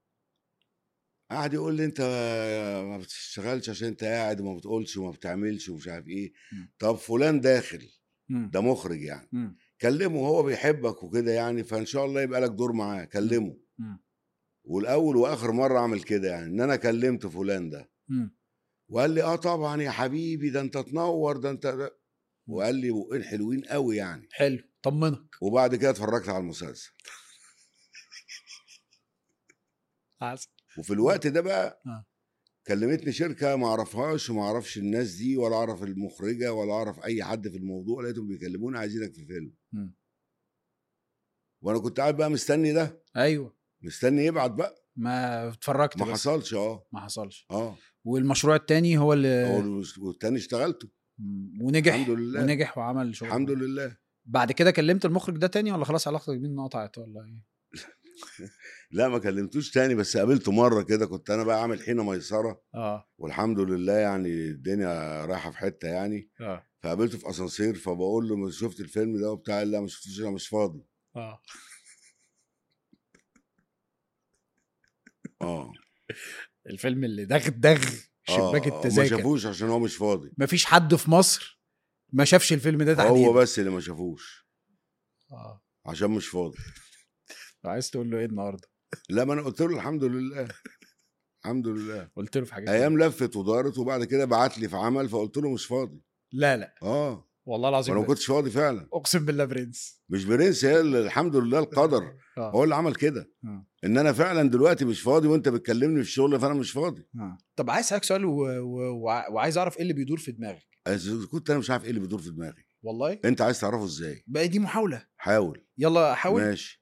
قاعد يقول لي انت ما بتشتغلش عشان انت قاعد وما بتقولش وما بتعملش ومش عارف ايه مم. طب فلان داخل مم. ده مخرج يعني مم. كلمه هو بيحبك وكده يعني فان شاء الله يبقى لك دور معاه كلمه مم. والاول واخر مره اعمل كده يعني ان انا كلمت فلان ده مم. وقال لي اه طبعا يا حبيبي ده انت تنور ده انت ده. وقال لي بقين حلوين قوي يعني حلو طمنك وبعد كده اتفرجت على المسلسل عسل وفي الوقت ده بقى آه. كلمتني شركه ما اعرفهاش وما اعرفش الناس دي ولا اعرف المخرجه ولا اعرف اي حد في الموضوع لقيتهم بيكلموني عايزينك في فيلم مم. وانا كنت قاعد بقى مستني ده ايوه مستني يبعت بقى ما اتفرجت ما بس. حصلش اه ما حصلش اه والمشروع التاني هو اللي هو والتاني اشتغلته مم. ونجح الحمد لله. ونجح وعمل شغل الحمد لله بعد كده كلمت المخرج ده تاني ولا خلاص علاقتك بيه انقطعت ولا ايه لا ما كلمتوش تاني بس قابلته مره كده كنت انا بقى عامل حين ميسره اه والحمد لله يعني الدنيا رايحه في حته يعني اه فقابلته في اسانسير فبقول له "ما شفت الفيلم ده وبتاع قال لا ما شفتوش انا مش فاضي اه اه الفيلم اللي دغ دغ شباك آه، ما التذاكر شافوش عشان هو مش فاضي مفيش حد في مصر ما شافش الفيلم ده تحديدا هو بس اللي ما شافوش اه عشان مش فاضي عايز تقول له ايه النهارده لا ما انا قلت له الحمد لله الحمد لله قلت له في حاجات ايام لفت ودارت وبعد كده بعت لي في عمل فقلت له مش فاضي لا لا اه والله العظيم وانا ما ب- كنتش فاضي فعلا اقسم بالله برنس مش برنس هي اللي- الحمد لله القدر اه هو اللي عمل كده آه. ان انا فعلا دلوقتي مش فاضي وانت بتكلمني في الشغل فانا مش فاضي آه. طب عايز اسالك سؤال و... و... وع- وعايز اعرف ايه اللي بيدور في دماغك إذا كنت انا مش عارف ايه اللي بيدور في دماغي والله انت عايز تعرفه ازاي بقى دي محاوله حاول يلا حاول ماشي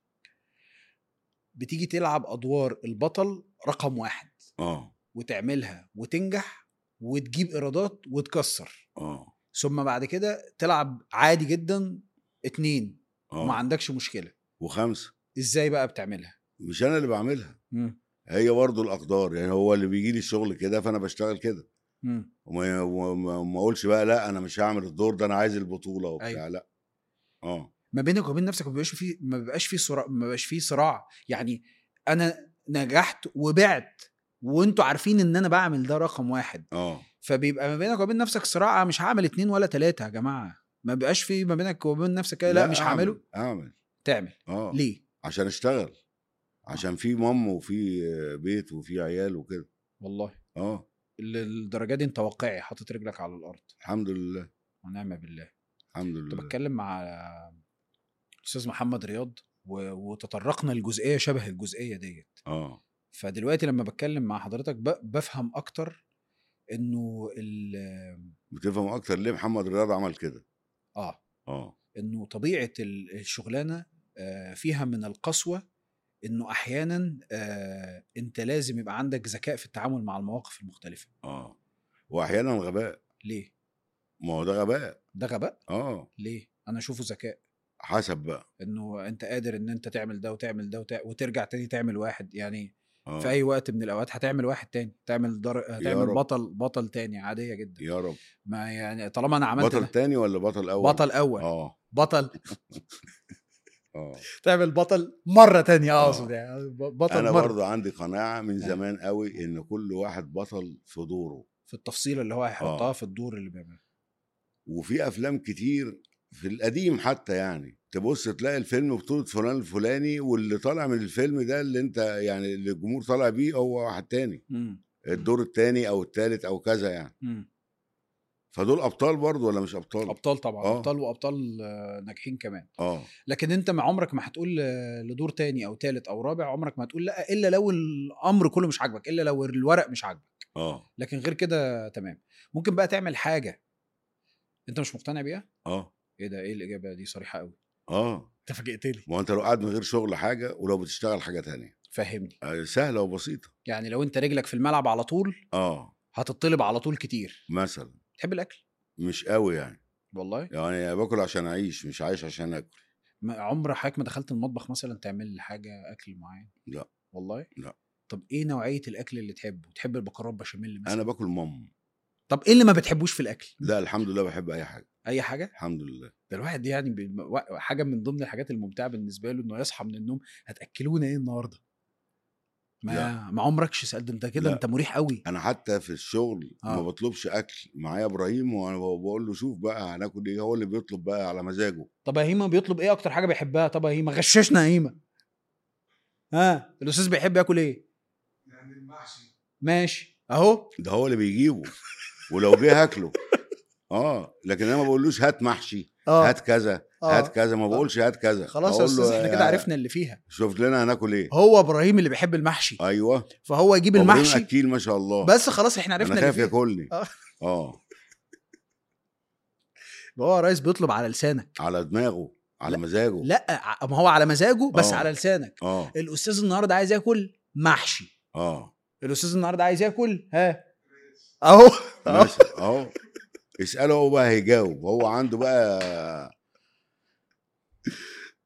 بتيجي تلعب ادوار البطل رقم واحد اه وتعملها وتنجح وتجيب ايرادات وتكسر اه ثم بعد كده تلعب عادي جدا اتنين وما اه عندكش مشكله وخمسه ازاي بقى بتعملها مش انا اللي بعملها مم. هي برضه الاقدار يعني هو اللي بيجي لي الشغل كده فانا بشتغل كده مم. وما وما وما اقولش بقى لا انا مش هعمل الدور ده انا عايز البطوله وبتاع أيوة. لا اه ما بينك وبين نفسك ما بيبقاش في ما بيبقاش في صراع ما بيبقاش في صراع يعني انا نجحت وبعت وانتوا عارفين ان انا بعمل ده رقم واحد اه فبيبقى ما بينك وبين نفسك صراع مش هعمل اتنين ولا تلاته يا جماعه ما بيبقاش في ما بينك وبين نفسك كده لا, مش أعمل- هعمله اعمل تعمل اه ليه عشان اشتغل عشان في مام وفي بيت وفي عيال وكده والله اه للدرجه دي انت واقعي حاطط رجلك على الارض الحمد لله ونعم بالله الحمد كنت لله بتكلم مع الاستاذ محمد رياض و- وتطرقنا لجزئيه شبه الجزئيه ديت اه فدلوقتي لما بتكلم مع حضرتك ب- بفهم اكتر انه ال بتفهم اكتر ليه محمد رياض عمل كده اه اه انه طبيعه ال- الشغلانه آه، فيها من القسوه انه احيانا آه، انت لازم يبقى عندك ذكاء في التعامل مع المواقف المختلفه اه واحيانا غباء ليه ما هو ده غباء ده غباء اه ليه انا اشوفه ذكاء حسب بقى انه انت قادر ان انت تعمل ده وتعمل ده وتع... وترجع تاني تعمل واحد يعني اه في اي وقت من الاوقات هتعمل واحد تاني تعمل در... هتعمل رب. بطل بطل تاني عاديه جدا يا رب ما يعني طالما انا عملت بطل ده تاني ولا بطل اول بطل اول اه بطل اه تعمل بطل مره تانية آه. اقصد يعني ب- بطل انا مره برضه عندي قناعه من آه. زمان قوي ان كل واحد بطل في دوره في التفصيله اللي هو هيحطها آه. في الدور اللي بيعمله وفي افلام كتير في القديم حتى يعني تبص تلاقي الفيلم بطولة فلان الفلاني واللي طالع من الفيلم ده اللي انت يعني اللي الجمهور طالع بيه هو واحد تاني مم. الدور التاني او التالت او كذا يعني مم. فدول ابطال برضه ولا مش ابطال ابطال طبعا آه. ابطال وابطال آه، ناجحين كمان اه لكن انت ما عمرك ما هتقول آه، لدور تاني او تالت او رابع عمرك ما هتقول لا الا لو الامر كله مش عاجبك الا لو الورق مش عاجبك اه لكن غير كده تمام ممكن بقى تعمل حاجه انت مش مقتنع بيها اه ايه ده ايه الاجابه دي صريحه قوي اه انت فاجئتني ما هو انت لو قاعد من غير شغل حاجه ولو بتشتغل حاجه تانية فهمني آه، سهله وبسيطه يعني لو انت رجلك في الملعب على طول اه هتطلب على طول كتير مثلا تحب الاكل مش قوي يعني والله يعني باكل عشان اعيش مش عايش عشان اكل ما عمر حضرتك ما دخلت المطبخ مثلا تعمل لي حاجه اكل معين لا والله لا. طب ايه نوعيه الاكل اللي تحبه تحب المكرونه بشاميل مثلا انا باكل مام طب ايه اللي ما بتحبوش في الاكل لا الحمد لله بحب اي حاجه اي حاجه الحمد لله ده الواحد دي يعني بي- وا- حاجه من ضمن الحاجات الممتعه بالنسبه له انه يصحى من النوم هتاكلونا ايه النهارده ما لا. ما عمركش سالت انت كده لا. انت مريح قوي انا حتى في الشغل آه. ما بطلبش اكل معايا ابراهيم وانا بقول له شوف بقى هناكل ايه هو اللي بيطلب بقى على مزاجه طب يا هيما بيطلب ايه اكتر حاجه بيحبها طب يا هيما غششنا يا هيما ها الاستاذ بيحب ياكل ايه يعني المحشي ماشي اهو ده هو اللي بيجيبه ولو جه هاكله اه لكن انا ما بقولوش هات محشي اه هات كذا آه. هات كذا ما بقولش هات كذا خلاص يا أقول له استاذ احنا كده يا- عرفنا اللي فيها شوف لنا هناكل ايه هو ابراهيم اللي بيحب المحشي ايوه فهو يجيب وإبراهيم المحشي اكيل ما شاء الله بس خلاص احنا عرفنا انا اللي خايف فيها ياكلني آه. اه هو يا ريس بيطلب على لسانك على دماغه على لا. مزاجه لا ع- ما هو على مزاجه بس آه. على لسانك اه الاستاذ النهارده عايز ياكل محشي اه الاستاذ النهارده عايز ياكل ها اهو اهو مثلا اهو اساله هو بقى هيجاوب هو عنده بقى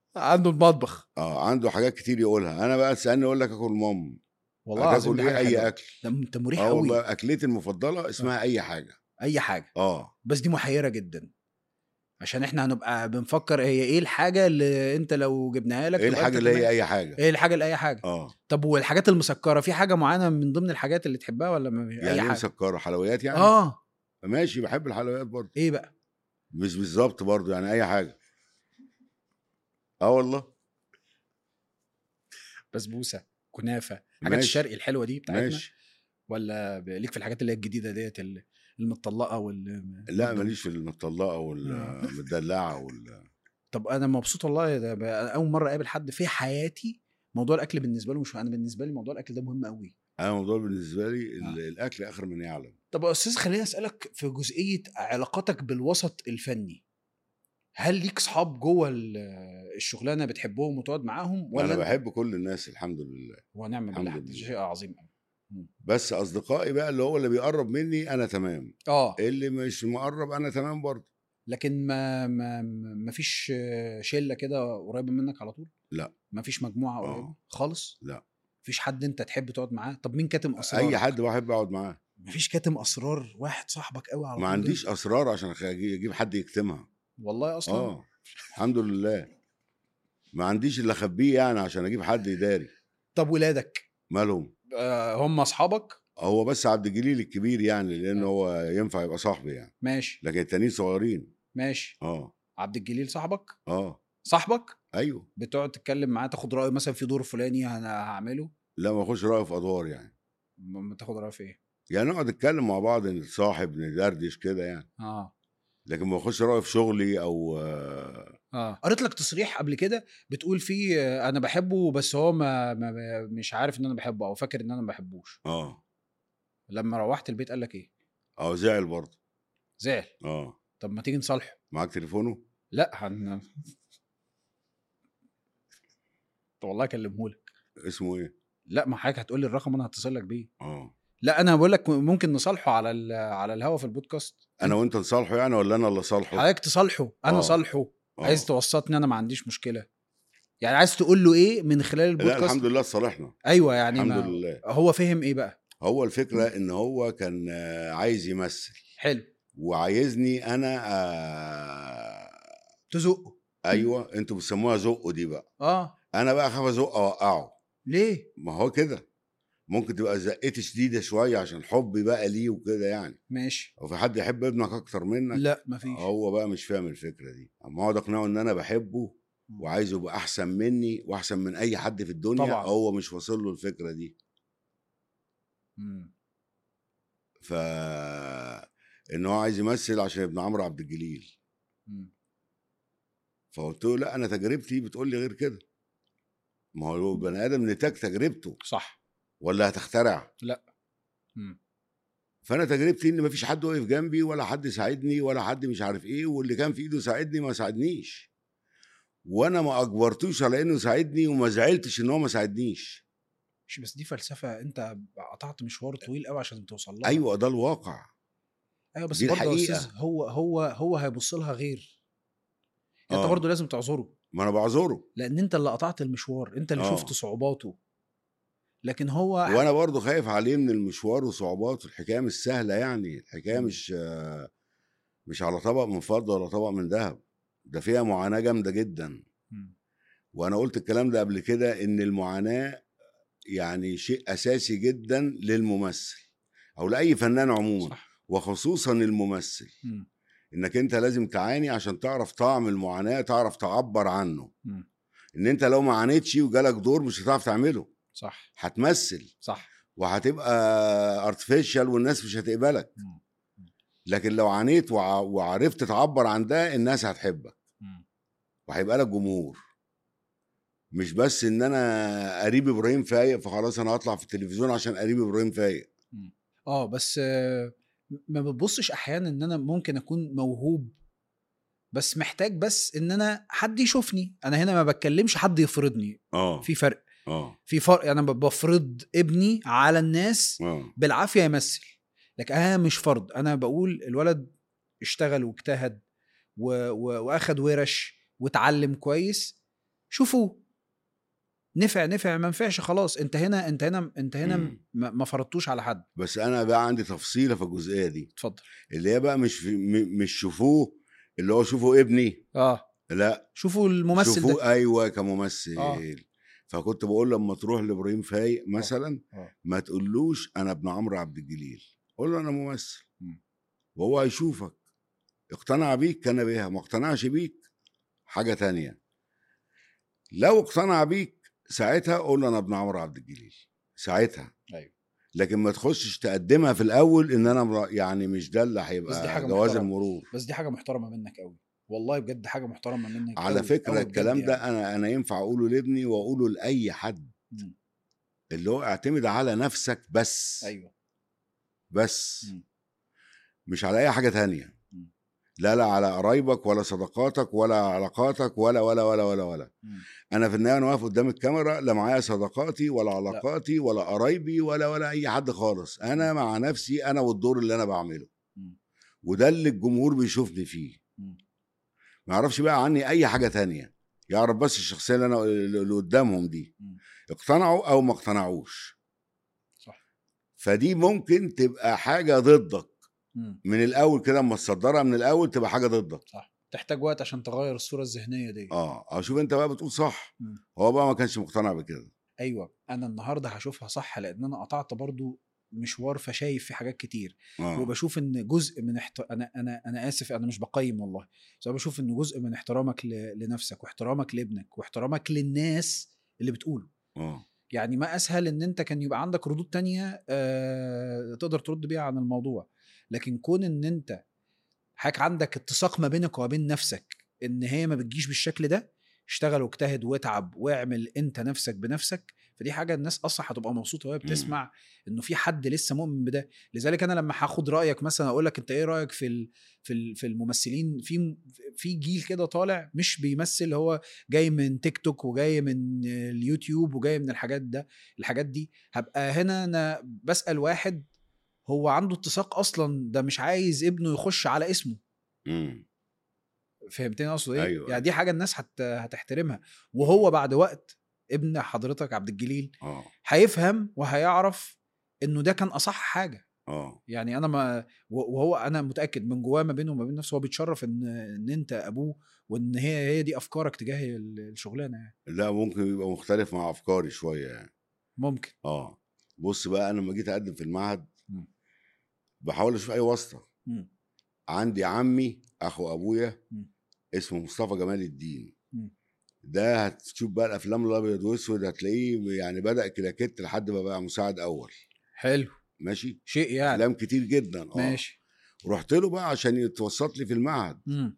عنده المطبخ اه عنده حاجات كتير يقولها انا بقى تسالني اقول لك اكل مام والله العظيم هتاكل دي ايه حاجة اي حلوة. اكل ده انت مريح اه قوي والله اكلتي المفضله اسمها اي حاجه اي حاجه اه بس دي محيره جدا عشان احنا هنبقى بنفكر هي ايه الحاجه اللي انت لو جبناها لك ايه تبقى الحاجه أنت اللي تمام. هي اي حاجه ايه الحاجه لاي حاجه اه طب والحاجات المسكره في حاجه معينه من ضمن الحاجات اللي تحبها ولا ما يعني اي ايه حاجه مسكره حلويات يعني اه ماشي بحب الحلويات برضه ايه بقى مش بالظبط برضه يعني اي حاجه اه والله بسبوسه كنافه حاجات ماشي. الشرقي الحلوه دي بتاعتنا ماشي ولا ب- ليك في الحاجات اللي هي الجديده ديت ال- المطلقه وال لا ماليش في المطلقه والمدلعه وال طب انا مبسوط والله ده ب- أنا اول مره اقابل حد في حياتي موضوع الاكل بالنسبه له مش انا بالنسبه لي موضوع الاكل ده مهم قوي انا الموضوع بالنسبه لي ال- آه. الاكل اخر من يعلم طب يا استاذ خليني اسالك في جزئيه علاقاتك بالوسط الفني هل ليك صحاب جوه ال- الشغلانه بتحبهم وتقعد معاهم ولا انا أنت- بحب كل الناس الحمد لله ونعم الحمد بالله ده لله. شيء عظيم قوي بس اصدقائي بقى اللي هو اللي بيقرب مني انا تمام اه اللي مش مقرب انا تمام برضه لكن ما ما ما فيش شله كده قريبه منك على طول لا. ما فيش مجموعه آه. قريبه خالص لا. مفيش حد انت تحب تقعد معاه طب مين كاتم اسرار اي حد بحب اقعد معاه مفيش كاتم اسرار واحد صاحبك قوي على ما طول عنديش كده؟ اسرار عشان أخ- اجيب حد يكتمها والله اصلا اه الحمد لله ما عنديش اللي اخبيه يعني عشان اجيب حد يداري طب ولادك مالهم آه هم اصحابك هو بس عبد الجليل الكبير يعني لان آه. هو ينفع يبقى صاحبي يعني ماشي لكن التانيين صغيرين ماشي اه عبد الجليل صاحبك اه صاحبك ايوه بتقعد تتكلم معاه تاخد رايه مثلا في دور فلاني انا هعمله لا ما اخش رايه في ادوار يعني ما ما تاخد رايه في ايه يعني نقعد نتكلم مع بعض نتصاحب ندردش كده يعني اه لكن ما اخش رايه في شغلي او آه، اه قريت لك تصريح قبل كده بتقول فيه آه، انا بحبه بس هو ما, ما ما- مش عارف ان انا بحبه او فاكر ان انا ما بحبوش اه لما روحت البيت قال لك ايه اه زعل برضه زعل اه طب ما تيجي نصالحه معاك تليفونه لا هن طب والله اكلمهولك اسمه ايه لا ما حضرتك هتقول لي الرقم انا هتصل لك بيه اه لا انا بقول لك ممكن نصالحه على ال- على الهوا في البودكاست انا وانت نصالحه يعني ولا انا اللي صالحه حضرتك تصالحه انا آه. صالحه آه. عايز توسطني انا ما عنديش مشكله يعني عايز تقول له ايه من خلال لا البودكاست الحمد لله صالحنا ايوه يعني الحمد ما لله هو فهم ايه بقى هو الفكره ان هو كان آه، عايز يمثل حلو وعايزني انا آه تزقه ايوه انتوا بتسموها زقه دي بقى اه انا بقى اخاف ازق اوقعه ليه ما هو كده ممكن تبقى زقتي شديده شويه عشان حبي بقى ليه وكده يعني ماشي او في حد يحب ابنك اكتر منك لا مفيش هو بقى مش فاهم الفكره دي اما اقعد اقنعه ان انا بحبه وعايزه يبقى احسن مني واحسن من اي حد في الدنيا طبعا. هو مش واصل له الفكره دي مم. ف ان هو عايز يمثل عشان ابن عمرو عبد الجليل مم. فقلت له لا انا تجربتي بتقول لي غير كده ما هو البني ادم نتاج تجربته صح ولا هتخترع مم. فانا تجربتي ان مفيش حد واقف جنبي ولا حد ساعدني ولا حد مش عارف ايه واللي كان في ايده ساعدني ما ساعدنيش وانا ما اجبرتوش على انه يساعدني وما زعلتش ان هو ما ساعدنيش مش بس دي فلسفه انت قطعت مشوار طويل قوي عشان توصل لها ايوه ده الواقع ايوه بس دي برضه يا الحقيقة. استاذ هو هو هو هيبص لها غير انت آه. برضه لازم تعذره ما انا بعذره لان انت اللي قطعت المشوار انت اللي آه. شفت صعوباته لكن هو وانا برضو خايف عليه من المشوار وصعوباته الحكايه مش سهله يعني الحكايه مم. مش آه، مش على طبق من فضه ولا طبق من ذهب ده فيها معاناه جامده جدا مم. وانا قلت الكلام ده قبل كده ان المعاناه يعني شيء اساسي جدا للممثل او لاي فنان عموما صح وخصوصا الممثل مم. انك انت لازم تعاني عشان تعرف طعم المعاناه تعرف تعبر عنه مم. ان انت لو ما عانيتش وجالك دور مش هتعرف تعمله صح هتمثل صح وهتبقى ارتفيشال والناس مش هتقبلك مم. لكن لو عانيت وع- وعرفت تعبر عن ده الناس هتحبك مم. وهيبقى لك جمهور مش بس ان انا قريب ابراهيم فايق فخلاص انا هطلع في التلفزيون عشان قريب ابراهيم فايق اه بس آه، ما بتبصش احيانا ان انا ممكن اكون موهوب بس محتاج بس ان انا حد يشوفني انا هنا ما بتكلمش حد يفرضني اه في فرق اه في فرق انا بفرض ابني على الناس اه بالعافيه يمثل لكن انا مش فرض انا بقول الولد اشتغل واجتهد و... و... واخد ورش واتعلم كويس شوفوه نفع نفع ما نفعش خلاص انت هنا انت هنا انت هنا مم. ما ما فرضتوش على حد بس انا بقى عندي تفصيله في الجزئيه دي اتفضل اللي هي بقى مش في م- مش شوفوه اللي هو شوفوا ابني اه لا شوفوا الممثل شوفوه ده ايوه كممثل آه. فكنت بقول لما تروح لابراهيم فايق مثلا آه. ما تقولوش انا ابن عمرو عبد الجليل قول له انا ممثل مم. وهو هيشوفك اقتنع بيك كان بيها ما اقتنعش بيك حاجه تانية لو اقتنع بيك ساعتها قول له انا ابن عمرو عبد الجليل ساعتها ايوه لكن ما تخشش تقدمها في الاول ان انا مر- يعني مش ده اللي بس دي هيبقى حاجة جواز محترمة. المرور بس دي حاجه محترمه منك قوي والله بجد حاجه محترمه منك على أوي- فكره أوي بجد الكلام ده يعني. انا انا ينفع اقوله لابني واقوله لاي حد مم. اللي هو اعتمد على نفسك بس ايوه بس مم. مش على اي حاجه تانية مم. لا لا على قرايبك ولا صداقاتك ولا علاقاتك ولا ولا ولا ولا ولا مم. انا في النهايه انا واقف قدام الكاميرا لا معايا صداقاتي ولا علاقاتي ولا قرايبي ولا ولا اي حد خالص انا مع نفسي انا والدور اللي انا بعمله مم. وده اللي الجمهور بيشوفني فيه مم. ما يعرفش بقى عني اي حاجه تانية يعرف بس الشخصيه اللي انا اللي قدامهم دي مم. اقتنعوا او ما اقتنعوش صح فدي ممكن تبقى حاجه ضدك مم. من الاول كده اما تصدرها من الاول تبقى حاجه ضدك صح تحتاج وقت عشان تغير الصوره الذهنيه دي اه اه شوف انت بقى بتقول صح مم. هو بقى ما كانش مقتنع بكده ايوه انا النهارده هشوفها صح لان انا قطعت برضو مشوار فشايف في حاجات كتير اه وبشوف ان جزء من احت... انا انا انا اسف انا مش بقيم والله بس انا بشوف ان جزء من احترامك ل... لنفسك واحترامك لابنك واحترامك للناس اللي بتقوله اه يعني ما اسهل ان انت كان يبقى عندك ردود تانية آه تقدر ترد بيها عن الموضوع لكن كون ان انت حضرتك عندك اتساق ما بينك وبين نفسك ان هي ما بتجيش بالشكل ده اشتغل واجتهد واتعب واعمل انت نفسك بنفسك فدي حاجه الناس اصلا هتبقى مبسوطه وهي بتسمع انه في حد لسه مؤمن بده لذلك انا لما هاخد رايك مثلا اقول لك انت ايه رايك في ال- في ال- في الممثلين في في جيل كده طالع مش بيمثل هو جاي من تيك توك وجاي من اليوتيوب وجاي من الحاجات ده الحاجات دي هبقى هنا انا بسال واحد هو عنده اتساق اصلا ده مش عايز ابنه يخش على اسمه امم فهمتني اقصد ايه أيوة. يعني دي حاجه الناس هت... هتحترمها وهو بعد وقت ابن حضرتك عبد الجليل اه هيفهم وهيعرف انه ده كان اصح حاجه اه يعني انا ما وهو انا متاكد من جواه ما بينه وما بين نفسه هو بيتشرف ان ان انت ابوه وان هي هي دي افكارك تجاه ال- الشغلانه يعني لا ممكن يبقى مختلف مع افكاري شويه يعني ممكن اه بص بقى انا لما جيت اقدم في المعهد مم. بحاول اشوف اي واسطه مم. عندي عمي اخو ابويا مم. اسمه مصطفى جمال الدين مم. ده هتشوف بقى الافلام الابيض واسود هتلاقيه يعني بدا كلاكيت لحد ما بقى مساعد اول حلو ماشي شيء يعني افلام كتير جدا اه ماشي رحت له بقى عشان يتوسط لي في المعهد مم.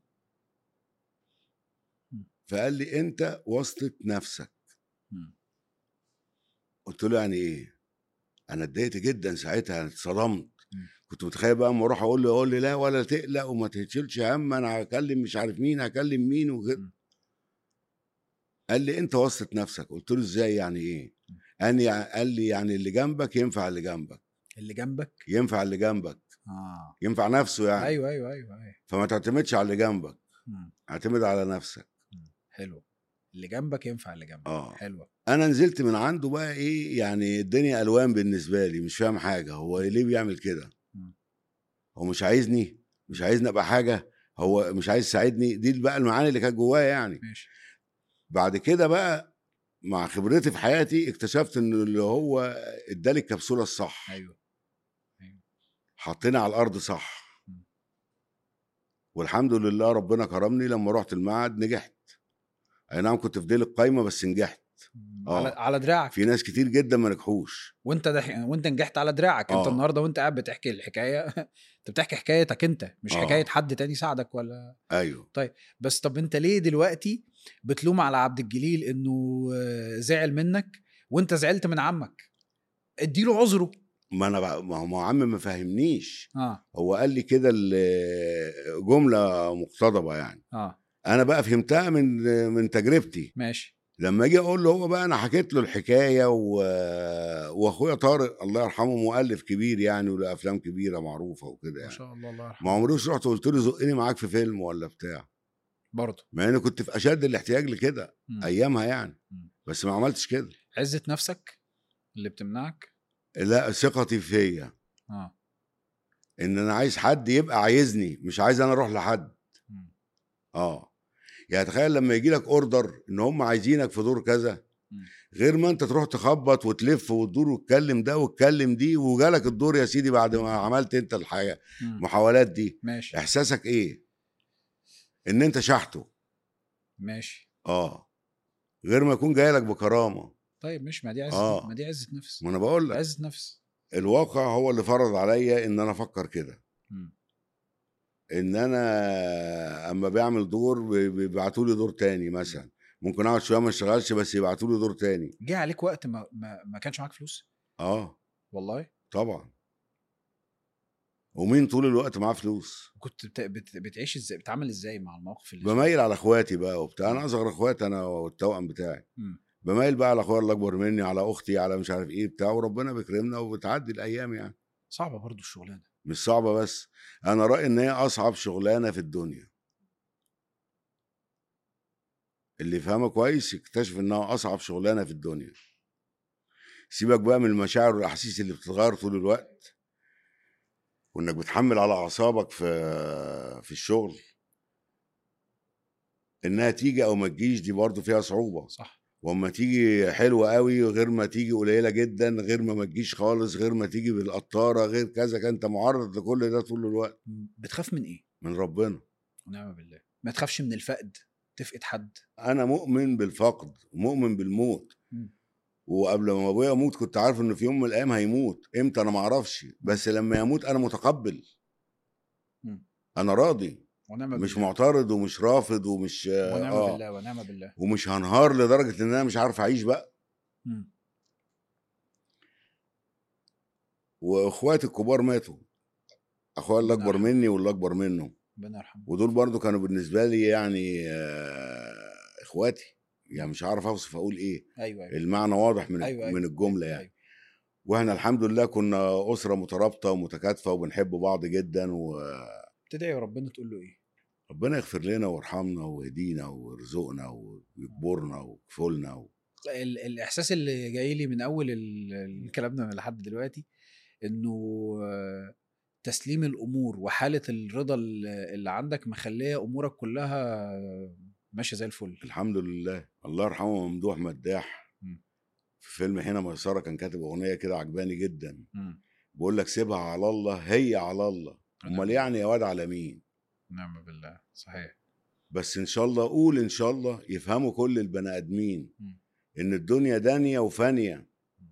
فقال لي انت واسطه نفسك مم. قلت له يعني ايه انا اتضايقت جدا ساعتها انا اتصدمت مم. كنت متخيل بقى اما اروح اقول له يقول لي لا ولا تقلق وما تشيلش هم انا هكلم مش عارف مين هكلم مين وكده مم. قال لي انت واسطه نفسك قلت له ازاي يعني ايه قال لي قال لي يعني اللي جنبك ينفع اللي جنبك اللي جنبك ينفع اللي جنبك اه ينفع نفسه يعني ايوه ايوه ايوه ايوه فما تعتمدش على اللي جنبك مم. اعتمد على نفسك حلو اللي جنبك ينفع اللي جنبك اه حلوه انا نزلت من عنده بقى ايه يعني الدنيا الوان بالنسبه لي مش فاهم حاجه هو ليه بيعمل كده مم. هو مش عايزني مش عايزني ابقى حاجه هو مش عايز يساعدني دي بقى المعاني اللي كانت جوايا يعني ماشي بعد كده بقى مع خبرتي في حياتي اكتشفت ان اللي هو ادالي الكبسوله الصح ايوه حطيني على الارض صح مم. والحمد لله ربنا كرمني لما رحت المعهد نجحت اي نعم كنت في ديل القايمه بس نجحت مم. آه. على على دراعك في ناس كتير جدا ما نجحوش وانت ده وانت نجحت على دراعك انت آه. النهارده وانت قاعد بتحكي الحكايه انت بتحكي حكايتك انت مش آه. حكايه حد تاني ساعدك ولا ايوه بس طب انت ليه دلوقتي بتلوم على عبد الجليل انه آه، زعل منك وانت زعلت من عمك اديله عذره ما انا بقى ما هو ما هو عم ما فهمنيش اه هو قال لي كده ال- جمله مقتضبه يعني اه انا بقى فهمتها من من تجربتي ماشي لما اجي اقول له هو بقى انا حكيت له الحكايه و... واخويا طارق الله يرحمه مؤلف كبير يعني وله افلام كبيره معروفه وكده ما يعني شاء الله الله ما يرحمه عمروش رحت قلت له زقني معاك في فيلم ولا بتاع برضه مع اني كنت في اشد الاحتياج لكده مم. ايامها يعني مم. بس ما عملتش كده عزه نفسك اللي بتمنعك لا ثقتي فيا اه ان انا عايز حد يبقى عايزني مش عايز انا اروح لحد مم. اه يعني تخيل لما يجي لك اوردر ان هم عايزينك في دور كذا مم. غير ما انت تروح تخبط وتلف وتدور وتكلم ده وتكلم دي وجالك الدور يا سيدي بعد ما عملت انت الحياه مم. المحاولات دي ماشي احساسك ايه ان انت شحته ماشي اه غير ما يكون جاي لك بكرامه طيب مش ما دي عزه آه. ما دي عزه نفس ما انا بقول لك عزه نفس الواقع هو اللي فرض عليا ان انا افكر كده مم. ان انا اما بعمل دور بيبعتوا لي دور تاني مثلا ممكن اقعد شويه ما اشتغلش بس يبعتوا لي دور تاني جه عليك وقت ما ما, ما كانش معاك فلوس اه والله طبعا ومين طول الوقت معاه فلوس كنت بت... بت... بتعيش ازاي بتتعامل ازاي مع المواقف اللي بميل على اخواتي بقى وبتاع انا اصغر اخواتي انا والتوأم بتاعي مم. بميل بقى على اخويا اللي اكبر مني على اختي على مش عارف ايه بتاع وربنا بيكرمنا وبتعدي الايام يعني صعبه برضو الشغلانه مش صعبه بس انا رايي ان هي اصعب شغلانه في الدنيا اللي يفهمها كويس يكتشف انها اصعب شغلانه في الدنيا سيبك بقى من المشاعر والاحاسيس اللي بتتغير طول الوقت وانك بتحمل على اعصابك في في الشغل انها تيجي او ما تجيش دي برضه فيها صعوبه صح واما تيجي حلوه قوي غير ما تيجي قليله جدا غير ما ما تجيش خالص غير ما تيجي بالقطاره غير كذا كان انت معرض لكل ده طول الوقت بتخاف من ايه من ربنا ونعم بالله ما تخافش من الفقد تفقد حد انا مؤمن بالفقد ومؤمن بالموت مم. وقبل ما ابويا يموت كنت عارف انه في يوم من الايام هيموت امتى انا ما اعرفش بس لما يموت انا متقبل مم. انا راضي ونعم مش بالله معترض ومش رافض ومش ونعم اه بالله ونعم بالله ومش هنهار لدرجه ان انا مش عارف اعيش بقى مم. واخواتي الكبار ماتوا اخويا اللي ربنا اكبر يرحمه. مني واللي اكبر منه ربنا يرحمه ودول برضو كانوا بالنسبه لي يعني آه، اخواتي يعني مش عارف اوصف اقول ايه ايوه ايوه المعنى واضح من أيوة، أيوة. من الجمله يعني أيوة. واحنا الحمد لله كنا اسره مترابطه ومتكاتفه وبنحب بعض جدا وربنا تدعي ربنا تقول له ايه يغفر لنا ويرحمنا ويهدينا ويرزقنا ويكبرنا ويكفلنا و... ال- الاحساس اللي جاي لي من اول ال- الكلام ده لحد دلوقتي انه آه، تسليم الامور وحاله الرضا ال- اللي عندك مخليه امورك كلها ماشيه زي الفل الحمد لله الله يرحمه ممدوح مداح مم. في فيلم حين ميسره كان كاتب اغنيه كده عجباني جدا مم. بقول لك سيبها على الله هي على الله امال يعني يا واد على مين نعم بالله صحيح بس ان شاء الله قول ان شاء الله يفهموا كل البني ادمين مم. ان الدنيا دانيه وفانيه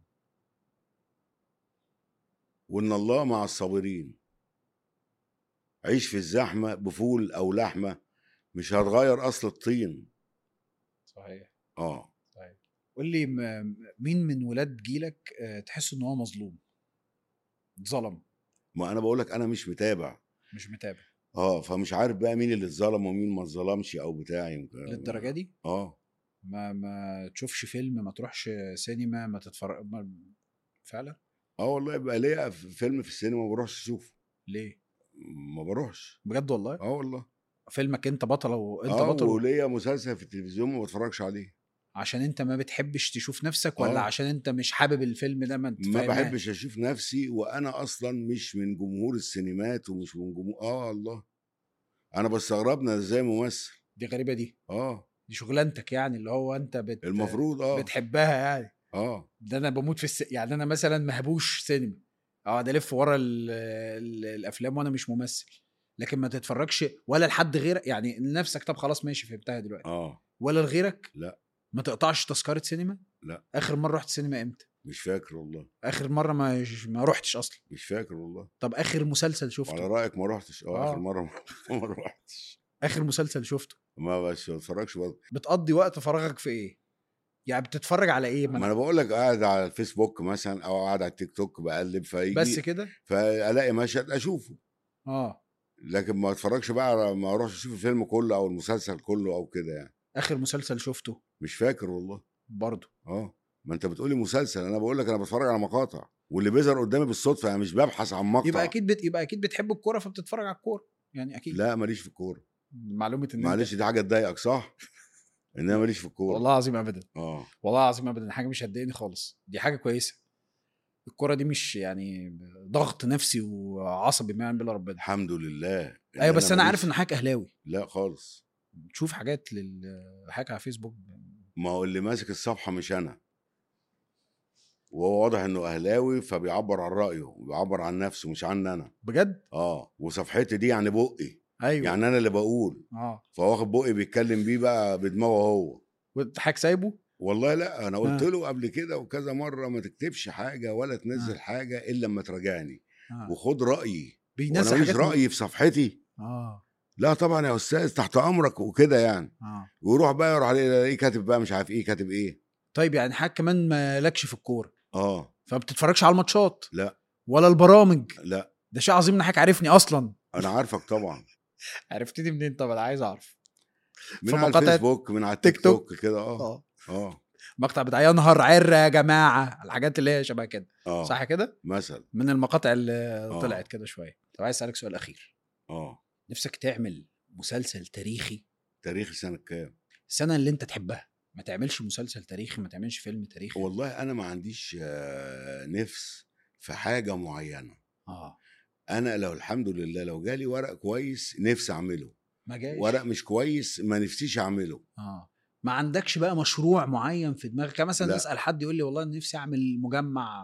وان الله مع الصابرين عيش في الزحمه بفول او لحمه مش هتغير اصل الطين صحيح اه صحيح قول لي م- مين من ولاد جيلك آه، تحس ان هو مظلوم اتظلم ما انا بقول لك انا مش متابع مش متابع اه فمش عارف بقى مين اللي اتظلم ومين ما اتظلمش او بتاع يمكن للدرجه دي اه ما ما تشوفش فيلم ما تروحش سينما ما تتفرج ما... فعلا اه والله يبقى ليا في- فيلم في السينما ما بروحش اشوفه ليه ما بروحش بجد والله اه والله فيلمك انت بطل وانت اه بطل وليا مسلسل في التلفزيون ما بتفرجش عليه عشان انت ما بتحبش تشوف نفسك ولا آه. عشان انت مش حابب الفيلم ده ما انت ما فاهمها؟ بحبش اشوف نفسي وانا اصلا مش من جمهور السينمات ومش من جمهور اه الله انا بستغربنا ازاي ممثل دي غريبه دي اه دي شغلانتك يعني اللي هو انت بت... المفروض اه بتحبها يعني اه ده انا بموت في الس... يعني انا مثلا مهبوش سينما اقعد الف ورا ال... ال... الافلام وانا مش ممثل لكن ما تتفرجش ولا لحد غير يعني لنفسك طب خلاص ماشي فهمتها دلوقتي اه ولا لغيرك لا. ما تقطعش تذكره سينما لا. اخر مره رحت سينما امتى مش فاكر والله اخر مره ما ما رحتش اصلا مش فاكر والله طب اخر مسلسل وعلى شفته رايك ما رحتش اه آه. اخر مره ما- ما رحتش اخر مسلسل شفته ما بس ما اتفرجش برضه بتقضي وقت فراغك في ايه يعني بتتفرج على ايه ما ما انا بقول لك قاعد على الفيسبوك مثلا او قاعد على التيك توك بقلب فيجي بس كده فالاقي مشهد اشوفه اه لكن ما اتفرجش بقى على ما اروحش اشوف الفيلم كله او المسلسل كله او كده يعني اخر مسلسل شفته مش فاكر والله برضه اه ما انت بتقولي مسلسل انا بقول لك انا بتفرج على مقاطع واللي بيظهر قدامي بالصدفه يعني مش ببحث عن مقطع يبقى اكيد بت... يبقى اكيد بتحب الكوره فبتتفرج على الكوره يعني اكيد لا ماليش في الكوره معلومه ان معلش دي حاجه تضايقك صح ان انا ماليش في الكوره والله العظيم ابدا اه والله العظيم ابدا حاجه مش هتضايقني خالص دي حاجه كويسه الكوره دي مش يعني ضغط نفسي وعصبي ما يعلم بالله ربنا الحمد لله إن ايوه بس انا عارف ماليش- ان حضرتك اهلاوي لا خالص تشوف حاجات لل حاجه على فيسبوك ما هو اللي ماسك الصفحه مش انا وهو واضح انه اهلاوي فبيعبر عن رايه وبيعبر عن نفسه مش عني انا بجد اه وصفحتي دي يعني بقي ايوه يعني انا اللي بقول اه فواخد بقي بيتكلم بيه بقى بدماغه هو وانت حضرتك سايبه والله لا انا قلت آه. له قبل كده وكذا مره ما تكتبش حاجه ولا تنزل آه. حاجه الا لما تراجعني آه. وخد رايي وانا بينزل ماليش حاجات رايي في صفحتي اه لا طبعا يا استاذ تحت امرك وكده يعني اه ويروح بقى يروح عليه ايه كاتب بقى مش عارف ايه كاتب ايه طيب يعني حضرتك كمان مالكش في الكوره اه فما بتتفرجش على الماتشات لا. ولا البرامج لا ده شيء عظيم ان حضرتك عارفني اصلا انا عارفك طبعا عرفتني منين طب انا عايز اعرف من في على مقاطع الفيسبوك من على تيك التيك توك كده اه اه اه مقطع بتاع يا نهار عر يا جماعه الحاجات اللي هي شبه كده اه صح كده مثلا من المقاطع اللي آه. طلعت كده شويه طب عايز اسالك سؤال اخير اه نفسك تعمل مسلسل تاريخي تاريخ سنه كام السنه اللي انت تحبها ما تعملش مسلسل تاريخي ما تعملش فيلم تاريخي والله انا ما عنديش آه، نفس في حاجه معينه اه انا لو الحمد لله لو جالي ورق كويس نفسي اعمله ما جايش ورق مش كويس ما نفسيش اعمله اه ما عندكش بقى مشروع معين في دماغك كان مثلا لا. اسال حد يقول لي والله انا نفسي اعمل مجمع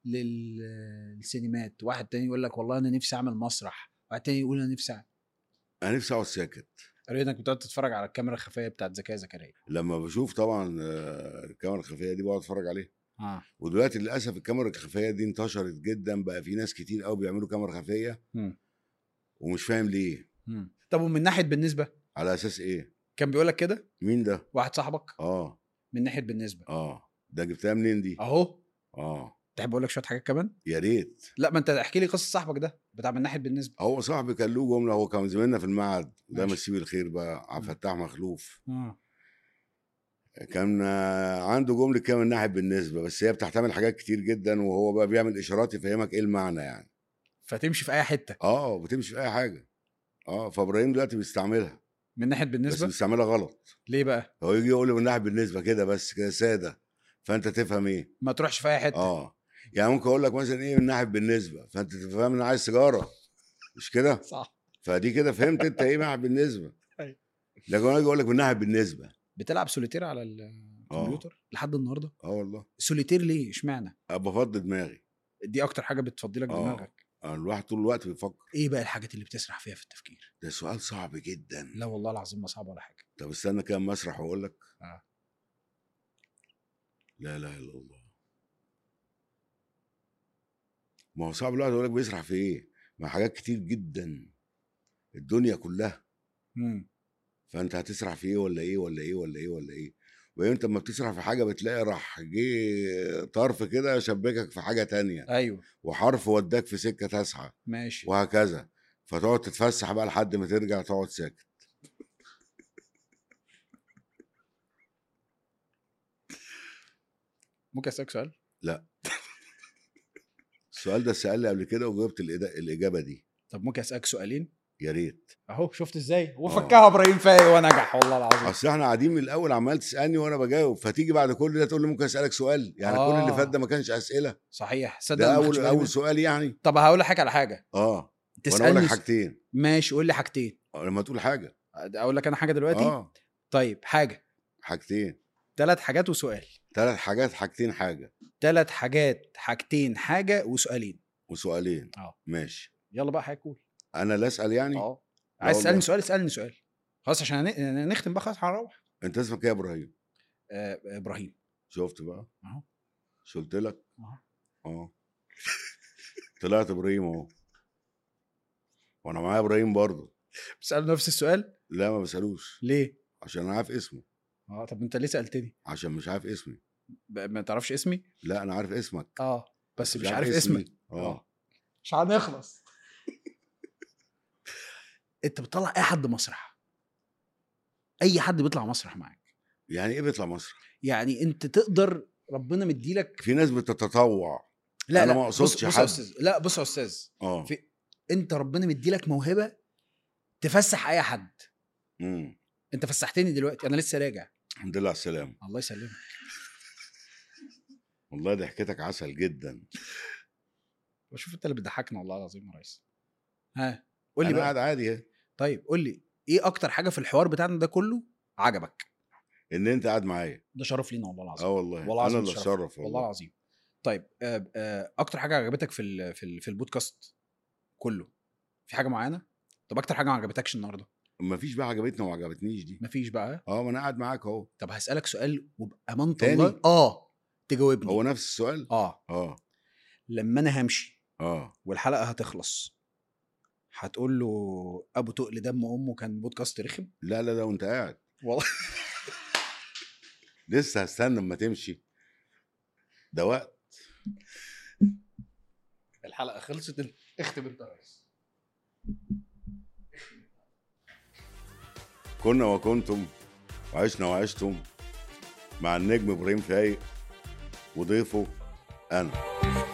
لل- للسينمات واحد تاني يقول لك والله انا نفسي اعمل مسرح واحد تاني يقول انا نفسي أعمل. انا نفسي اقعد ساكت قريت انك بتقعد تتفرج على الكاميرا الخفيه بتاعت زكريا زكريا لما بشوف طبعا آه، الكاميرا الخفيه دي بقعد اتفرج عليها اه ودلوقتي للاسف الكاميرا الخفيه دي انتشرت جدا بقى في ناس كتير قوي بيعملوا كاميرا خفيه مم. ومش فاهم ليه مم. طب ومن ناحيه بالنسبه على اساس ايه كان بيقول لك كده مين ده واحد صاحبك اه من ناحيه بالنسبه اه ده جبتها منين دي اهو اه تحب اقول لك شويه حاجات كمان يا ريت لا ما انت احكي لي قصه صاحبك ده بتاع من ناحيه بالنسبه هو صاحبي كان له جمله هو كان زميلنا في المعهد ده ماشي. مسيه بالخير بقى عبد مم. الفتاح مخلوف اه كان آه، عنده جمله كده من ناحيه بالنسبه بس هي بتحتمل حاجات كتير جدا وهو بقى بيعمل اشارات يفهمك ايه المعنى يعني فتمشي في اي حته اه بتمشي في اي حاجه اه فابراهيم دلوقتي بيستعملها من ناحيه بس بالنسبه بيستعملها غلط ليه بقى هو يجي يقول لي من ناحيه بالنسبه كده بس كده ساده فانت تفهم ايه ما تروحش في اي حته اه يعني ممكن اقول لك مثلا ايه من ناحيه بالنسبه فانت تفهم ان انا عايز سيجاره مش كده صح فدي كده فهمت انت ايه مع بالنسبه أيوة. لكن انا اجي اقول لك من ناحيه بالنسبه بتلعب سوليتير على الكمبيوتر لحد النهارده اه والله سوليتير ليه اشمعنى أبقى بفضي دماغي دي اكتر حاجه بتفضي لك آه. دماغك آه، الواحد طول الوقت بيفكر ايه بقى الحاجات اللي بتسرح فيها في التفكير ده سؤال صعب جدا لا والله العظيم ما صعب ولا حاجه طب استنى كده أما مسرح واقول لك آه. لا اله الا الله ما هو صعب الواحد يقول لك بيسرح في ايه ما حاجات كتير جدا الدنيا كلها امم فانت هتسرح في ايه ولا ايه ولا ايه ولا ايه ولا ايه وانت لما بتسرح في حاجه بتلاقي راح جه طرف كده شبكك في حاجه تانية ايوه وحرف وداك في سكه تسعه ماشي وهكذا فتقعد تتفسح بقى لحد ما ترجع تقعد ساكت ممكن اسالك سؤال السؤال ده سأل لي قبل كده وجاوبت الإدا- الاجابه دي طب ممكن اسالك سؤالين يا ريت اهو شفت ازاي وفكها ابراهيم فايق ونجح والله العظيم اصل احنا قاعدين من الاول عمال تسالني وانا بجاوب فتيجي بعد كل ده تقول لي ممكن اسالك سؤال يعني آه. كل اللي فات ده ما كانش اسئله صحيح صدق ده أنا ما اول خدتش بالي اول منه. سؤال يعني طب هقول لك على حاجه اه وانا اقول تسالني لك س- حاجتين ماشي قول لي حاجتين لما تقول حاجه اقول لك انا حاجه دلوقتي اه طيب حاجه حاجتين ثلاث حاجات وسؤال ثلاث حاجات حاجتين حاجه ثلاث حاجات حاجتين حاجه وسؤالين وسؤالين اه ماشي يلا بقى هيكون انا لا اسال يعني اه عايز والله. تسالني سؤال اسالني سؤال خلاص عشان هن- نختم بقى خلاص هنروح انت اسمك ايه يا ابراهيم آه ابراهيم شفت بقى اهو مش قلت لك اهو اه طلعت ابراهيم اهو وانا معايا ابراهيم برضه بتسال نفس السؤال لا ما بسالوش ليه عشان انا عارف اسمه اه طب انت ليه سالتني عشان مش عارف اسمي ب- ما تعرفش اسمي لا انا عارف اسمك اه بس مش عارف اسمك اه مش هنخلص انت بتطلع اي حد مسرح اي حد بيطلع مسرح معاك يعني ايه بيطلع مصر يعني انت تقدر ربنا مديلك في ناس بتتطوع لا أنا لا ما أقصدش بص, بص حد. يا استاذ لا بص يا استاذ اه في انت ربنا مديلك موهبه تفسح اي حد امم انت فسحتني دلوقتي انا لسه راجع الحمد لله على السلامه الله يسلمك والله ضحكتك عسل جدا بشوف انت اللي بتضحكنا والله العظيم يا ريس ها قول لي انا بقى قاعد عادي اهي طيب قول لي ايه اكتر حاجه في الحوار بتاعنا ده كله عجبك ان انت قاعد معايا ده شرف لينا والله العظيم اه والله, والله العظيم انا اللي شرف. اتشرف والله والله العظيم طيب آه آه اكتر حاجه عجبتك في ال في, ال في البودكاست كله في حاجه معينه طب اكتر حاجه ما عجبتكش النهارده ما فيش بقى عجبتني وما عجبتنيش دي مفيش بقى اه ما انا قاعد معاك اهو طب هسالك سؤال وبامانه تاني؟ الله اه تجاوبني هو نفس السؤال اه اه لما انا همشي اه والحلقه هتخلص هتقول له ابو تقل دم امه كان بودكاست رخم لا لا لا وانت قاعد والله لسه هستنى اما تمشي ده وقت الحلقه خلصت انت اختم انت يا ريس كنا وكنتم وعشنا وعشتم مع النجم ابراهيم فايق وضيفه انا